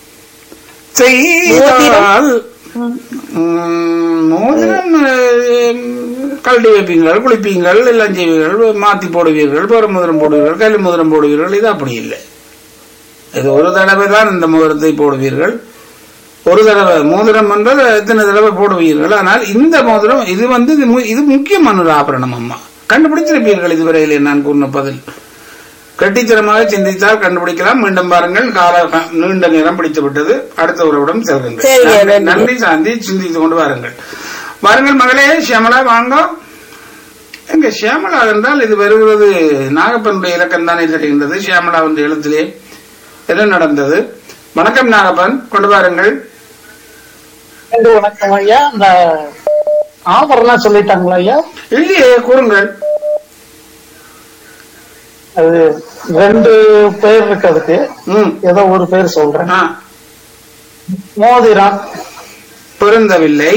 செய்தால் உம், மோதிரம் அஹ், கழட்டி வைப்பீங்கள் குளிப்பீங்கள் எல்லாம் செய்வீர்கள் மாத்தி போடுவீர்கள் பிற முதரம் போடுவீர்கள் கல் முதரம் போடுவீர்கள் இது அப்படி இல்லை இது ஒரு தடவை தான் இந்த மோதிரத்தை போடுவீர்கள் ஒரு தடவை மோதிரம் என்றால் எத்தனை தடவை போடுவீர்கள் ஆனால் இந்த மோதிரம் இது வந்து இது மு- இது முக்கியமான ஒரு ஆபரணம் அம்மா கண்டுபிடிச்சிருப்பீர்கள் இதுவரையிலே நான் கூறின பதில் கட்டித்தனமாக சிந்தித்தால் கண்டுபிடிக்கலாம் மீண்டும் பாருங்கள் கால நீண்ட நேரம் பிடித்து விட்டது அடுத்த உறவிடம் செல்கின்றேன் சரிங்க, நன்றி, நன்றி. நன்றி சாந்தி சிந்தித்து கொண்டு வாருங்கள் வாருங்கள் மகளே ஷியாமலா வாங்க எங்க ஷியாமலா என்றால் இது வருகிறது நாகப்பனுடைய இலக்கம் தானே தெரிகின்றது ஷியாமலா என்ற எழுத்திலே என்ன நடந்தது வணக்கம் நாகப்பன் கொண்டு வாருங்கள் ரெண்டு வணக்கம் ஐயா இந்த ஆபரணம் சொல்லிட்டாங்களா ஐயா இல்லையே கூறுங்கள் அது ரெண்டு பேர் இருக்கு அதுக்கு ம் ஏதோ ஒரு பேர் சொல்றேன் ஆ, மோதிரம் பொருந்தவில்லை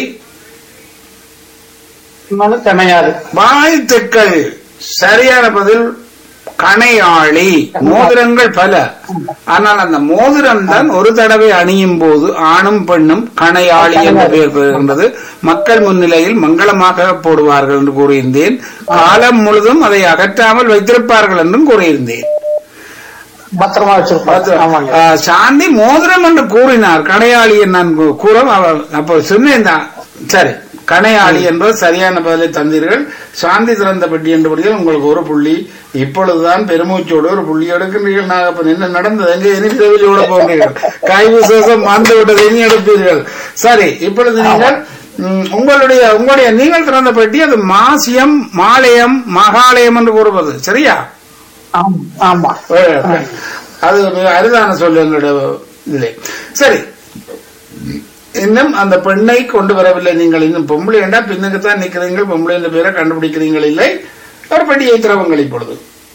இன்னொன்னு திணையாறு வாழ்த்துக்கள் சரியான பதில் கணையாளி மோதிரங்கள் பல ஆனால் அந்த மோதிரம் தான் ஒரு தடவை அணியும் போது ஆணும் பெண்ணும் கணையாளி என்று பெயர் பெறுகின்றது மக்கள் முன்னிலையில் மங்களமாக போடுவார்கள் என்று கூறியிருந்தேன் காலம் முழுதும் அதை அகற்றாமல் வைத்திருப்பார்கள் என்றும் கூறியிருந்தேன் பத்திரமா வச்சிருப்பாங்க ஆமாங்க ஆ, சாந்தி மோதிரம் என்று கூறினார் கணையாளி நான் கூ- கூற அவ- அப்போ சொன்னேன் தான் சரி கணையாளி என்பது சரியான பதிலை தந்தீர்கள் சாந்தி திறந்த பெட்டி என்றபடியால் உங்களுக்கு ஒரு புள்ளி இப்பொழுதுதான் பெருமூச்சோடு ஒரு புள்ளி எடுக்கின்றீர்கள் நாகப்பன் என்ன நடந்தது எங்கே இனி விரைவில் போகிறீர்கள் காய் விசேஷம் மாந்து விட்டது இனி எடுப்பீர்கள் சரி இப்பொழுது நீங்கள் ம், உங்களுடைய உங்களுடைய நீங்கள் திறந்த பெட்டி அது மாசியம் மாலயம் மகாலயம் என்று கூறுவது சரியா ஆமா ஆமா அது மிக அரிதான சொல்லு எங்களுடைய இதிலே சரி இன்னும் அந்த பெண்ணை கொண்டு வரவில்லை நீங்கள் இன்னும் பொம்பளை என்றா பின்னுக்கு தான் நிக்கிறீங்கள் பொம்பளை என்ற பேரை கண்டுபிடிக்கிறீங்கள் இல்லை ஒரு பெட்டியை திரவங்கள் இப்பொழுது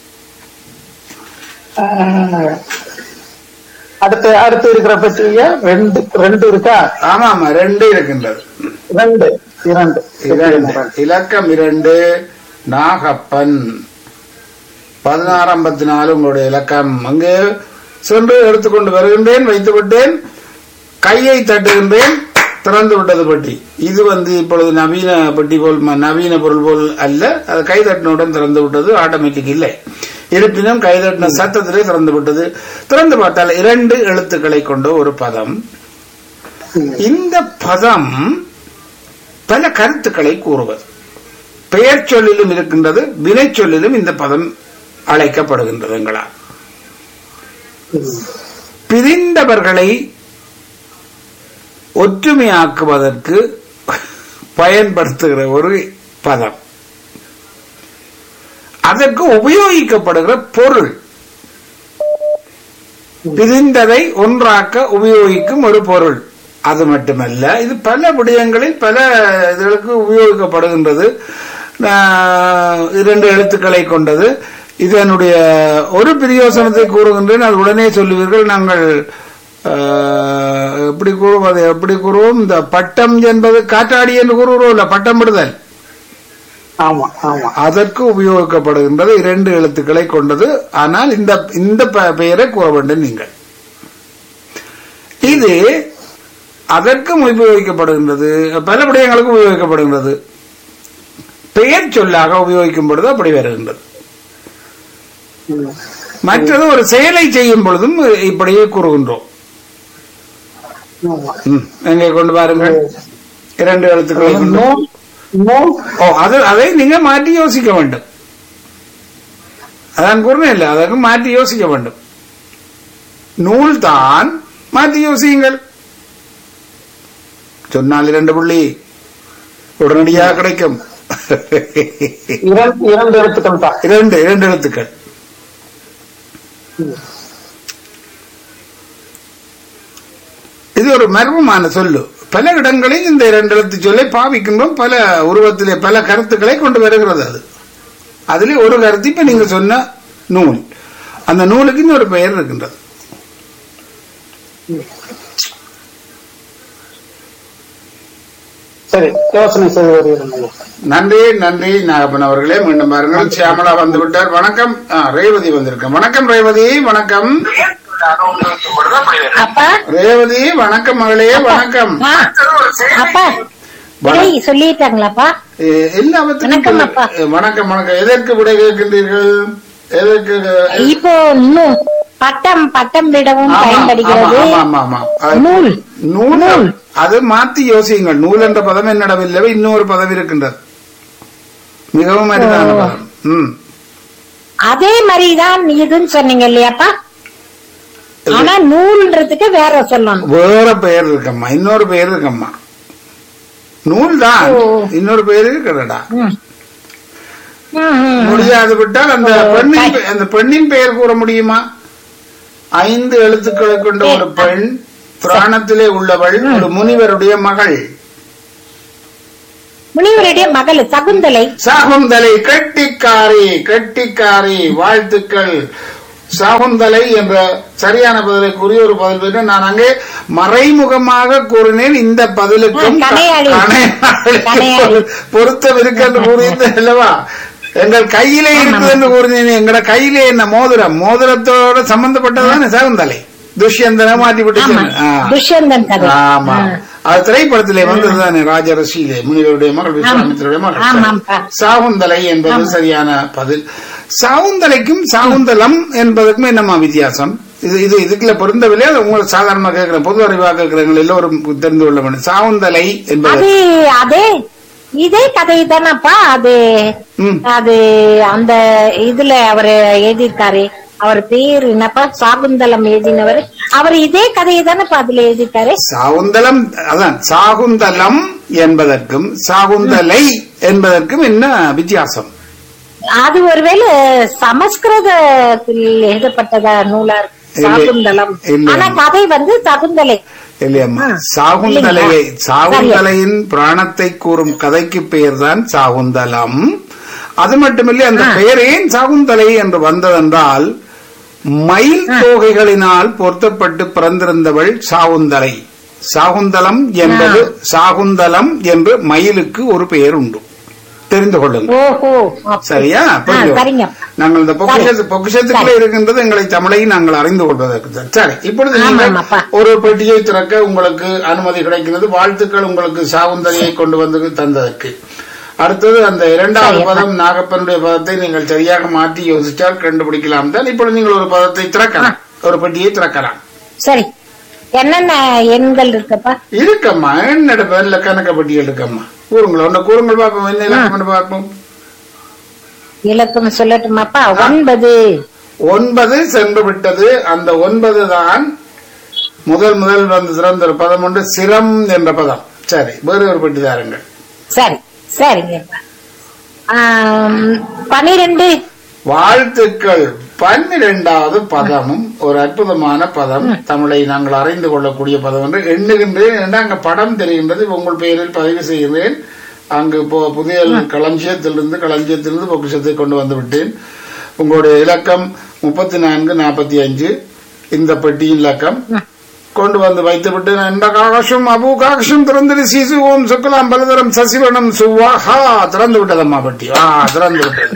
ஆஹ், அடுத்து அடுத்து இருக்கிற பெட்டி ஐயா ரெண்டு ரெண்டு இருக்கா ஆமா ஆமா ரெண்டு இருக்கின்றது ரெண்டு இரண்டு இரண்டு இலக்கம் இரண்டு நாகப்பன் பதினாறு ஐம்பத்தி நாலு உங்களுடைய இலக்கம் அங்கே சென்று எடுத்துக்கொண்டு வருகின்றேன் வைத்து விட்டேன் கையை தட்டுகின்றேன் திறந்து விட்டது பெட்டி இது வந்து இப்பொழுது நவீன பெட்டி போல் ம- நவீன பொருள் போல் அல்ல அது கை தட்டினுடன் திறந்து விட்டது ஆட்டோமேட்டிக் இல்லை இருப்பினும் கை தட்டின சத்தத்திலே திறந்து விட்டது திறந்து பார்த்தால் இரண்டு எழுத்துக்களை கொண்ட ஒரு பதம் இந்த பதம் பல கருத்துக்களை கூறுவது பெயர் சொல்லிலும் இருக்கின்றது வினை சொல்லிலும் இந்த பதம் அழைக்கப்படுகின்றது எங்களால் பிரிந்தவர்களை ஒற்றுமையாக்குவதற்கு பயன்படுத்துகிற ஒரு பதம் அதற்கு உபயோகிக்கப்படுகிற பொருள் பிரிந்ததை ஒன்றாக்க உபயோகிக்கும் ஒரு பொருள் அது மட்டுமல்ல இது பல விடயங்களில் பல இதுகளுக்கு உபயோகிக்கப்படுகின்றது ஆஹ், இரண்டு எழுத்துக்களை கொண்டது இது என்னுடைய ஒரு பிரியோசனத்தை கூறுகின்றேன் அது உடனே சொல்லுவீர்கள் நாங்கள் ஆஹ், எப்படி கூறுவது எப்படி கூறுவோம் இந்த பட்டம் என்பது காற்றாடி என்று கூறுகிறோம் இல்ல பட்டம் விடுதல் ஆமா ஆமா அதற்கு உபயோகிக்கப்படுகின்றது இரண்டு எழுத்துக்களை கொண்டது ஆனால் இந்த இந்த பெ- பெயரை கூற வேண்டும் நீங்கள் இது அதற்கும் உபயோகிக்கப்படுகின்றது பல விடயங்களுக்கு உபயோகிக்கப்படுகின்றது பெயர் சொல்லாக உபயோகிக்கும் பொழுது அப்படி வருகின்றது ம். மற்றது ஒரு செயலை செய்யும் பொழுதும் இப்படியே கூறுகின்றோம் ஆமா ம், எங்கே கொண்டு பாருங்கள் இரண்டு எழுத்துக்களை கொண்டு நூல் நூல் ஓ அது அதை நீங்க மாற்றி யோசிக்க வேண்டும் அதான் கூறினேன் இல்லை அதற்கு மாற்றி யோசிக்க வேண்டும் நூல் தான் மாற்றி யோசியுங்கள் சொன்னால் இரண்டு புள்ளி உடனடியாக கிடைக்கும் இரண்டு இரண்டு எழுத்துக்கள் தான் இரண்டு இரண்டு எழுத்துக்கள் இது ஒரு மர்மமான சொல்லு பல இடங்களில் இந்த இரண்டு எழுத்து சொல்லை பாவிக்கும்போது பல உருவத்திலே பல கருத்துக்களை கொண்டு வருகிறது அது அதிலே ஒரு கருத்து இப்ப நீங்க சொன்ன நூல் அந்த நூலுக்கு இன்னொரு பெயர் இருக்கின்றது சரி யோசனை செய்து வருகிறேன் ஐயா. நன்றி நன்றி நாகப்பன் அவர்களே மீண்டும் பாருங்கள் சியாமலா வந்து விட்டார் வணக்கம் ஆ, ரேவதி வந்திருக்கேன் வணக்கம் ரேவதி வணக்கம் அப்பா ரேவதி வணக்கம் மகளே வணக்கம் ஆ, அப்பா விடை சொல்லிட்டாங்களாப்பா எ, எல்லாவற்றுக்கும் வணக்கம் அப்பா. எ, வணக்கம் வணக்கம் எதற்கு விடை கேட்கின்றீர்கள் எதற்கு இப்போ இன்னும் பட்டம் பட்டம் விடவும் ஆமா, பயன்படுகிறது ஆமா, ஆமா, ஆமா. அது- நூல் நூல் அது மாத்தி யோசியுங்கள் நூல் என்ற பதம் என்னிடமில்லை இன்னொரு பதம் இருக்கின்றது மிகவும் அரிதான பதம் ம் அதே மாதிரிதான் இதுன்னு சொன்னீங்க இல்லையாப்பா ஆனா நூல்ன்றதுக்கு வேற சொல்லணும் வேற பெயர் இருக்கம்மா இன்னொரு பெயர் இருக்கம்மா நூல் தான் ஓ. இன்னொரு பெயர் இருக்கிறடா ம். ம், ம். முடியாது விட்டால் அந்த ஓ, பெண்ணின் சரி. பெ- அந்த பெண்ணின் பெயர் கூற முடியுமா ஐந்து எழுத்துக்களை கொண்ட ஒரு பெண் புராணத்திலே உள்ளவள் ஒரு முனிவருடைய மகள் முனிவருடைய மகள் சகுந்தலை சாகுந்தலை கட்டிக்காரி கட்டிக்காரி வாழ்த்துக்கள் சாகுந்தலை என்ற சரியான பதிலை கூறி ஒரு பதில் பெற்று நான் அங்கே மறைமுகமாக கூறினேன் இந்த பதிலுக்கும் ஆ, கணையாளி. கணையாளி கணையாளி. பொருத்தம் இருக்கு என்று கூறியிருந்தேன் அல்லவா எங்கள் கையிலே இருக்குது என்று கூறினேன் எங்கட கையிலே என்ன மோதிரம் மோதிரத்தோட சம்பந்தப்பட்டதுதானே சாகுந்தலை துஷ்யந்தனை மாற்றி விட்டு ஆமா சொன்னேன். ஆ. துஷ்யந்தன் கதை ஆமா ஆ. அது திரைப்படத்திலே வந்ததுதானே ராஜரசியிலே முனிவருடைய மகள் விஸ்வாமித்திரருடைய மகள் ஆமாம்ப்பா. சாகுந்தலை என்பது சரியான பதில் சாகுந்தலைக்கும் சாகுந்தலம் என்பதற்கும் என்னம்மா வித்தியாசம் இது இது இதுக்குள்ள பொருந்தவில்லை அது உங்களை சாதாரணமா கேட்கிறேன் பொது அறிவாக கேட்கிறவங்க எல்லோரும் தெரிந்து கொள்ள வேண்டும் சாகுந்தலை என்பது அது அதே இதே கதை தானப்பா அது ம். அது அந்த இதுல அவரு எழுதியிருக்காரு அவர் பேர் என்னப்பா சாகுந்தலம் எழுதினவர் அவர் இதே கதையை தானப்பா அதுல எழுதிட்டாரு சாகுந்தலம் அதான் சாகுந்தலம் என்பதற்கும் சாகுந்தலை என்பதற்கும் என்ன வித்தியாசம் அது ஒருவேளை சமஸ்கிருதத்தில் எழுதப்பட்டதா நூலா இருக்கு இல்லை. சாகுந்தலம் இல்லை. ஆனா கதை வந்து சகுந்தலை இல்லையம்மா ஆ. சாகுந்தலையை இல்லைங்களா? சாகுந்தலையின் பிராணத்தை கூறும் கதைக்கு பெயர்தான் சாகுந்தலம் அது மட்டுமில்லை அந்த பெயர் ஏன் சாகுந்தலை என்று வந்ததென்றால் மயில் தோகைகளினால் பொருத்தப்பட்டு பிறந்திருந்தவள் சாகுந்தலை சாகுந்தலம் என்பது சாகுந்தலம் என்று மயிலுக்கு ஒரு பெயர் உண்டு தெரிந்து கொள்ளுங்கள் ஓஹோ அப்படி. சரியா ஆ, புரிஞ்சு சரிங்க நாங்கள் இந்த பொக்கிஷத்து பொக்கிஷத்துக்குள்ள இருக்கின்றது எங்களை தமிழை நாங்கள் அறிந்து கொள்வதற்கு தான். சரி இப்பொழுது நீங்கள் ஆமாமாப்பா. ஒரு பெட்டியை திறக்க உங்களுக்கு அனுமதி கிடைக்கிறது வாழ்த்துக்கள் உங்களுக்கு சாகுந்தரியை கொண்டு வந்து தந்ததற்கு அடுத்தது அந்த இரண்டாவது சரி, அப்பா. பதம் நாகப்பனுடைய பதத்தை நீங்கள் சரியாக மாற்றி யோசித்தால் கண்டுபிடிக்கலாம் தான் இப்பொழுது நீங்கள் ஒரு பதத்தை திறக்கலாம் ஒரு பெட்டியை திறக்கலாம் சரி என்னென்ன எண்கள் இருக்குப்பா இருக்கம்மா என்னோட பேர்ல கணக்க பெட்டிகள் இருக்கம்மா கூறுங்கள் ஒன்றை கூறுங்கள் பார்ப்போம் என்ன இலக்கம் பார்ப்போம் இலக்கம் சொல்லட்டுமாப்பா ஒன்பது ஒன்பது சென்று விட்டது அந்த ஒன்பது தான் முதல் முதல் வந்து சிறந்த ஒரு பதம் உண்டு சிரம் என்ற பதம் சரி வேறு ஒரு பெட்டி தாருங்கள் சரி சரிங்கப்பா ஆம், பனிரெண்டு வாழ்த்துக்கள் பன்னிரெண்டாவது பதமும் ஒரு அற்புதமான பதம் தமிழை நாங்கள் அறிந்து கொள்ளக்கூடிய பதம் என்று எண்ணுகின்றேன் என்று அங்க படம் தெரிகின்றது இப்ப உங்கள் பெயரில் பதிவு செய்கிறேன் அங்கு இப்போ புதிய களஞ்சியத்திலிருந்து களஞ்சியத்திலிருந்து பொக்கிஷத்தை கொண்டு வந்து விட்டேன் உங்களுடைய இலக்கம் முப்பத்தி நான்கு நாற்பத்தி அஞ்சு இந்த பெட்டியின் இலக்கம் கொண்டு வந்து வைத்துவிட்டு இந்த காகஷம் அபு காகஷம் திறந்து சிசு ஓம் சுக்கலாம் பலதரம் சசிவனம் சுவாஹா திறந்து விட்டதம்மா பெட்டி ஆ திறந்து விட்டது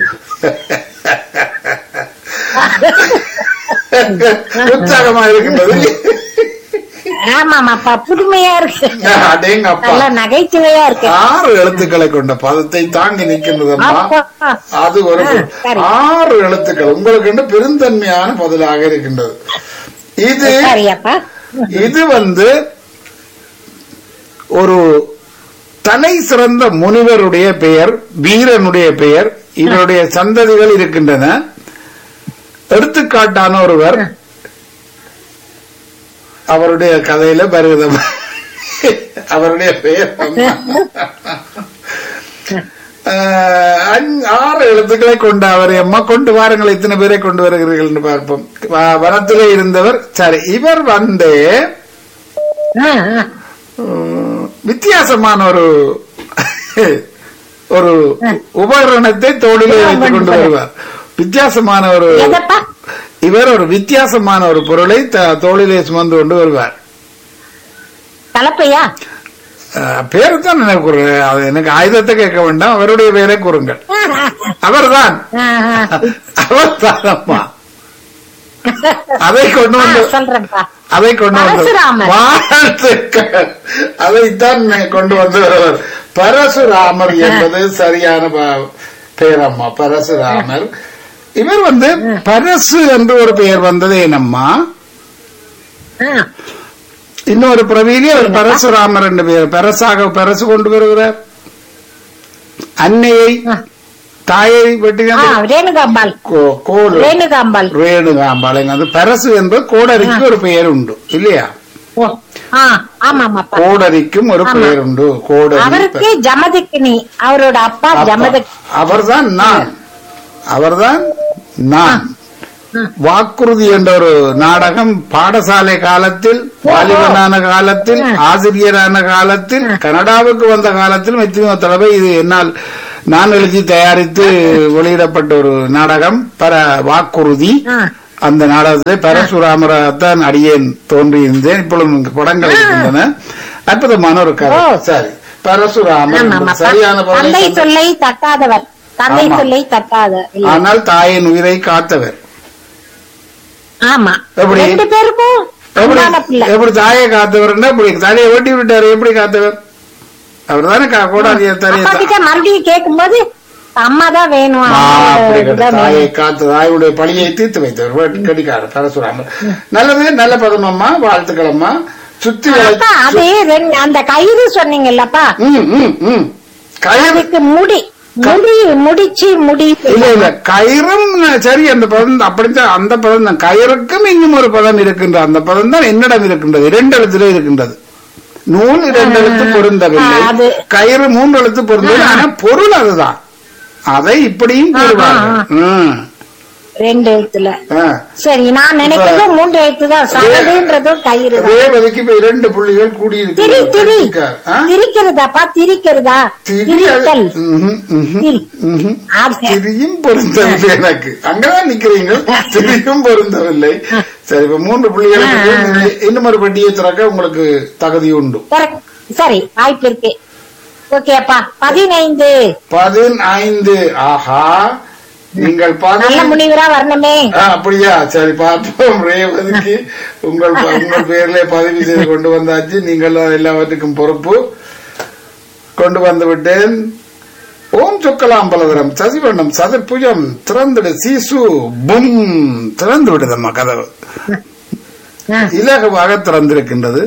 உற்சாகமா இருக்கின்றது ஆமாமாப்பா புதுமையா இருக்கு அடேங்க அப்பா நல்லா நகைச்சுவையா இருக்கு ஆறு எழுத்துக்களை கொண்ட பதத்தை தாங்கி நிற்கின்றதம்மா அப்பா. அது ஒரு ஆ, சரி. ஆறு எழுத்துக்கள் உங்களுக்கு என்று பெருந்தன்மையான பதிலாக இருக்கின்றது இது சரியாப்பா இது வந்து ஒரு தலை சிறந்த முனிவருடைய பெயர் வீரனுடைய பெயர் இவருடைய சந்ததிகள் இருக்கின்றன எடுத்துக்காட்டான ஒருவர் அவருடைய கதையில பருவதம் அவருடைய பெயர் அம்மா. ஆஹ், அஞ்- ஆறு எழுத்துக்களை கொண்ட அவர் அம்மா கொண்டு வாருங்கள் இத்தனை பேரை கொண்டு வருகிறீர்கள் என்று பார்ப்போம் வ- வனத்திலே இருந்தவர் சரி இவர் வந்து ஆ, ஆ. உம், வித்தியாசமான ஒரு ஒரு உபகரணத்தை தோளிலே வைத்துக் கொண்டு வருவார் வித்தியாசமான ஒரு எதப்பா இவர் ஒரு வித்தியாசமான ஒரு பொருளை த- தோளிலே சுமந்து கொண்டு வருவார் கலப்பையா பேரு தான் எனக்கு கூறு- அது எனக்கு ஆயுதத்தை கேட்க வேண்டாம் அவருடைய பேரை கூறுங்கள் அவர்தான் ஆ, ஆ. அவர்தான் அம்மா அதை கொண்டு ஆ, வந்து சொல்றேன்ப்பா அதை கொண்டு வந்து பரசுராமர். வாழ்த்துக்கள் அதைத்தான் கொண்டு வந்தவர் பரசுராமர் என்பது சரியான ப- பெயரம்மா பரசுராமர் இவர் வந்து பரசு என்று ஒரு பெயர் வந்தது ஏனம்மா ஆ, இன்னொரு பிரவியிலே அவர் பரசுராமர் என்று பெயர் பரசாக பரசு கொண்டு வருகிறார் அன்னையை ஆ. தாயை ஆ, வெட்டினார் ரேணுகாம்பாள் கோடு ரேணுகாம்பாள் ரேணுகாம்பாள் அது பரசு என்று கோடரிக்கு ஒரு பெயர் உண்டு இல்லையா ஓ, ஆ, ஆமாமாப்பா கோடரிக்கும் ஒரு ஆமா. பெயர் உண்டு கோடரி அவருக்கு ஜமதக்கினி அவரோட அப்பா ஜமதக் அவர்தான் நான் அவர்தான் நான் வாக்குறுதி என்ற ஒரு நாடகம் பாடசாலை காலத்தில் வாலிபனான காலத்தில் ஆசிரியரான காலத்தில் கனடாவுக்கு வந்த காலத்தில் எத்தனையோ தடவை இது என்னால் நான் எழுதி தயாரித்து வெளியிடப்பட்ட ஒரு நாடகம் பர வாக்குறுதி ஆ. அந்த நாடகத்திலே பரசுராமராகத்தான் அடியேன் தோன்றியிருந்தேன் இப்பொழுது இங்கு படங்கள் இருக்கின்றன அற்புதமான ஒரு கதை ஓ. சரி பரசுராமர் ஆமாமாப்பா. சரியான தந்தை பதிலை சொல்லை தட்டாதவர் தந்தை ஆமா. சொல்லை தட்டாத இல்ல. ஆனால் தாயின் உயிரை காத்தவர் ஆமா எப்படி? ரெண்டு பேருக்கும் எப்படி அன்பான பிள்ளை எப்படி தாயை காத்தவர்னா இப்படி தலையை வெட்டி விட்டாரு எப்படி காத்தவர் அவர் தானே கோடாரிய அப்பா தலையை கிட்ட மறுபடியும் கேட்கும்போது அம்மா தான் வேணும் ஆ, அம்மா அப்படி கிடையாது. இதுதான் தாயை வேணும். காத்து தாயுடைய பழியை தீர்த்து வைத்தவர் கடிக்காரு பரசுராமர் நல்லது நல்ல பதம் அம்மா வாழ்த்துக்கள் அம்மா சுத்தி வளை- அப்பா அது ரெண்டு- அந்த கயிறு சொன்னீங்கல்லப்பா ம், ம், ம். கயிறு அதுக்கு முடி முடி முடிச்சு முடி இல்ல இல்ல கயிறும் சரி அந்த பதம் அப்படித்தான் அந்த பதம் தான் கயிறுக்கும் இன்னும் ஒரு பதம் இருக்கின்ற அந்த பதம் தான் என்னிடம் இருக்கின்றது இரண்டு எழுத்துல இருக்கின்றது நூல் இரண்டு எழுத்து பொருந்தவில்லை ஆ, அது- கயிறு மூன்று எழுத்து பொருந்தவில்லை ஆனா பொருள் அதுதான் அதை இப்படியும் கூறுவார்கள் ம். ரெண்டு எழுத்துல ஆ. சரி நான் நினைக்கிறது மூன்று எழுத்து தான் சரடுன்றதும் கயிறு தான் ரேவதிக்கு இப்ப இரண்டு புள்ளிகள் கூடி திரி திரி இருக்கு திரிக்கிறதாப்பா திரிக்கிறதா திரித்தல் ம்ஹும், ம்ஹும், திரி. ம்ஹும். அது- திரியும் பொருந்தவில்லை எனக்கு அங்கதான் நிக்கிறீங்க திரியும் பொருந்தவில்லை சரி இப்ப மூன்று புள்ளிகளுக்கு இன்னும் ஒரு பெட்டியை திறக்க உங்களுக்கு தகுதி உண்டு correct. சரி வாய்ப்பு இருக்கு ஓகேப்பா பதினைந்து பதினைந்து ஆஹா நீங்கள் நல்ல பதினைந்து முனிவரா வரணுமே ஆ, அப்படியா சரி பார்ப்போம் ரேவதிக்கு உங்கள் ப- உங்கள் பேர்ல பதிவு செய்து கொண்டு வந்தாச்சு நீங்கள் தான் எல்லாவற்றுக்கும் பொறுப்பு கொண்டு வந்து விட்டேன் ஓம் சொக்கலாம் பலதரம் சசிவண்ணம் சதுர்புஜம் திறந்துடு சீசு பும் திறந்து விடுதம்மா கதவு ஆ, இலகுவாக திறந்திருக்கின்றது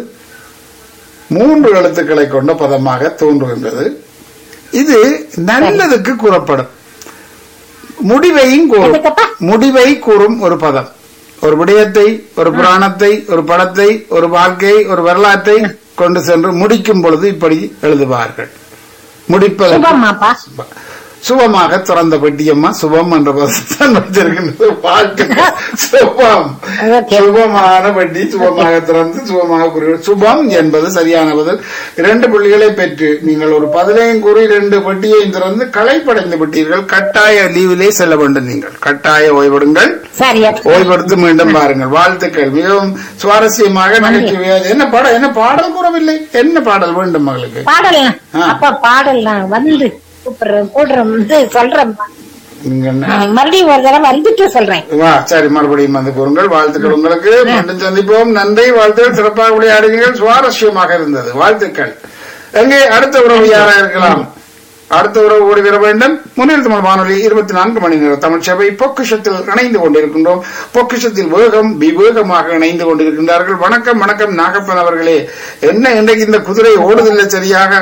மூன்று எழுத்துக்களை கொண்ட பதமாக தோன்றுகின்றது இது நல்லதுக்கு கூறப்படும் முடிவையும் கூறும் எதுக்குப்பா? முடிவை கூறும் ஒரு பதம் ஒரு விடயத்தை ஒரு புராணத்தை ஒரு படத்தை ஒரு வாழ்க்கையை ஒரு வரலாற்றை கொண்டு சென்று முடிக்கும் பொழுது இப்படி எழுதுவார்கள் முடிப்பது சுபம்மாப்பா சுபமாக திறந்த பெட்டியம்மா சுபம் என்ற பதத்தான் வைத்திருக்கின்றது வாழ்த்துக்கள் சுபம் Okay. சுபமான பெட்டி சுபமாக திறந்து சுபமாக கூறி சுபம் என்பது சரியான பதில் இரண்டு புள்ளிகளை பெற்று நீங்கள் ஒரு பதினையும் கூறி இரண்டு பெட்டியையும் திறந்து களைப்படைந்து விட்டீர்கள் கட்டாய லீவிலே செல்ல வேண்டும் நீங்கள் கட்டாய ஓய்வெடுங்கள் சரி ஓய்வெடுத்து மீண்டும் பாருங்கள் வாழ்த்துக்கள் மிகவும் சுவாரஸ்யமாக நகைச்சுவையாக என்ன பாடல் என்ன பாடல் கூறவில்லை என்ன பாடல் வேண்டும் மகளுக்கு பாடல் ஆ. அப்பா பாடல் நான் வந்து கூப்பிடுறேன் கூடுறேன் வந்து சொல்றேன் நீங்க என்ன நான் மறுபடியும் ஒரு தடவை வந்துட்டு சொல்றேன் வா சரி மறுபடியும் வந்து கூறுங்கள் வாழ்த்துக்கள் உங்களுக்கு மீண்டும் சந்திப்போம் நன்றி வாழ்த்துக்கள் சிறப்பாக விளையாடுகிறீர்கள் சுவாரஸ்யமாக இருந்தது வாழ்த்துக்கள் எங்கே அடுத்த உறவு யாரா இருக்கலாம் அடுத்த உறவு ஓடி வர வேண்டும் முன்னில் தமிழ் வானொலி இருபத்தி நான்கு மணி நேர தமிழ் சபை பொக்கிஷத்தில் இணைந்து கொண்டிருக்கின்றோம் பொக்கிஷத்தில் வேகம் விவேகமாக இணைந்து கொண்டிருக்கின்றார்கள் வணக்கம் வணக்கம் நாகப்பன் அவர்களே என்ன இன்றைக்கு இந்த குதிரை ஓடுதில்லை சரியாக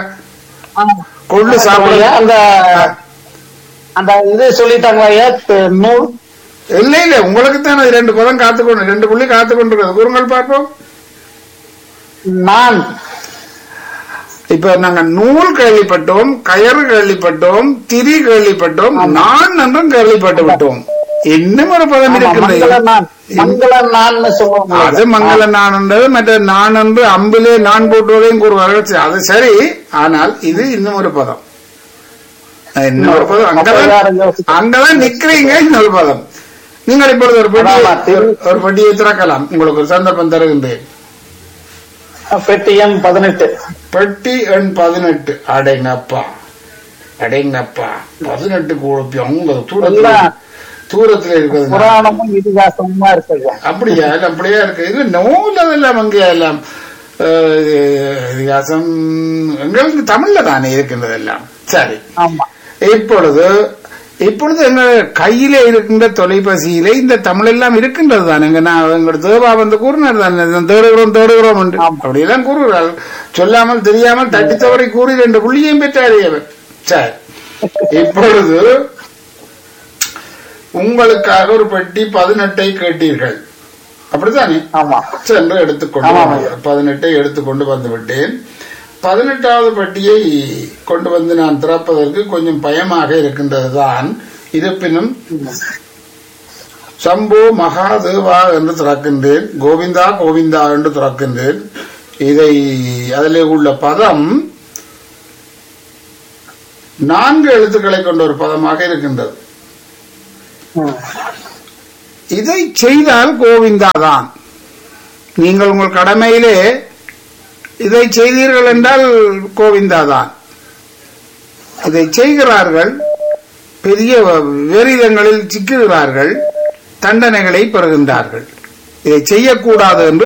கொள்ளு சாப்பிட ஐயா, அந்த அந்த இது சொல்லிட்டாங்க ஐயா த- நூல் இல்ல இல்ல உங்களுக்கு தான் அது ரெண்டு பதம் காத்துக்கொண்டு ரெண்டு புள்ளி காத்துக்கொண்டிருக்கிறது கூறுங்கள் பார்ப்போம் நான் இப்ப நாங்க நூல் கேள்விப்பட்டோம் கயறு கேள்விப்பட்டோம் திரி கேள்விப்பட்டோம் நான் என்றும் கேள்விப்பட்டு விட்டோம் இன்னும் ஒரு பதம் ஆமா, மங்கள இருக்கிறது நான் மங்கள நான்னு சொல்லுவோம் அது மங்கள நான் என்றது மற்ற நான் என்று அம்பிலே நான் போட்டுவதையும் கூறுவார்கள் சரி, அது சரி ஆனால் இது இன்னும் ஒரு பதம் இன்னொரு பதம் அப்ப அங்கதான் யாரும் யோசிக்க- அங்கதான் நிக்கிறீங்க இன்னொரு பதம் நீங்கள் இப்பொழுது ஒரு ஆமா, பெட்டியை திரு- ஒரு பெட்டியை திறக்கலாம் உங்களுக்கு ஒரு சந்தர்ப்பம் தருகின்றேன் பெட்டி எண் பதினெட்டு பெட்டி எண் பதினெட்டு அடைங்கப்பா அடைங்கப்பா பதினெட்டு குழப்பி அவங்க தூரத்துல எல்லாம் தூரத்துல இருக்கிறது புராணமும் இதிகாசமுமா இருக்கு அப்படியா இல்ல அப்படியா இருக்கு இது நூல் அதெல்லாம் அங்கே எல்லாம் அஹ், இதிகாசம் எங்களுக்கு தமிழ்ல தானே இருக்கின்றது எல்லாம் சரி ஆமா இப்பொழுது இப்பொழுது எங்க கையிலே இருக்கின்ற தொலைபேசியிலே இந்த தமிழ் எல்லாம் இருக்கின்றது தானே எங்க நான் எங்களோட தேவா வந்து கூறினார் தானே தேடுகிறோம் தேடுகிறோம் என்று அப்படியெல்லாம் கூறுகிறார் சொல்லாமல் தெரியாமல் தட்டி தவறி கூறி ரெண்டு புள்ளியையும் பெற்றாரே அவர் சரி இப்பொழுது உங்களுக்காக ஒரு பெட்டி பதினெட்டை கேட்டீர்கள் அப்படித்தானே ஆமா சென்று எடுத்துக்கொண்டு ஆமாம் வந்தேன். பதினெட்டை எடுத்துக்கொண்டு வந்து விட்டேன் பதினெட்டாவது பட்டியை கொண்டு வந்து நான் திறப்பதற்கு கொஞ்சம் பயமாக இருக்கின்றது தான் இருப்பினும் சம்போ மகாதேவா என்று திறக்கின்றேன் கோவிந்தா கோவிந்தா என்று திறக்கின்றேன் இதை அதிலே உள்ள பதம் நான்கு எழுத்துக்களை கொண்ட ஒரு பதமாக இருக்கின்றது ம். இதை செய்தால் கோவிந்தா தான் நீங்கள் உங்கள் கடமையிலே இதை செய்தீர்கள் என்றால் கோவிந்தா தான் இதை செய்கிறார்கள் பெரிய வெறிதங்களில் சிக்குகிறார்கள் தண்டனைகளை பெறுகின்றார்கள் இதை செய்யக்கூடாது என்று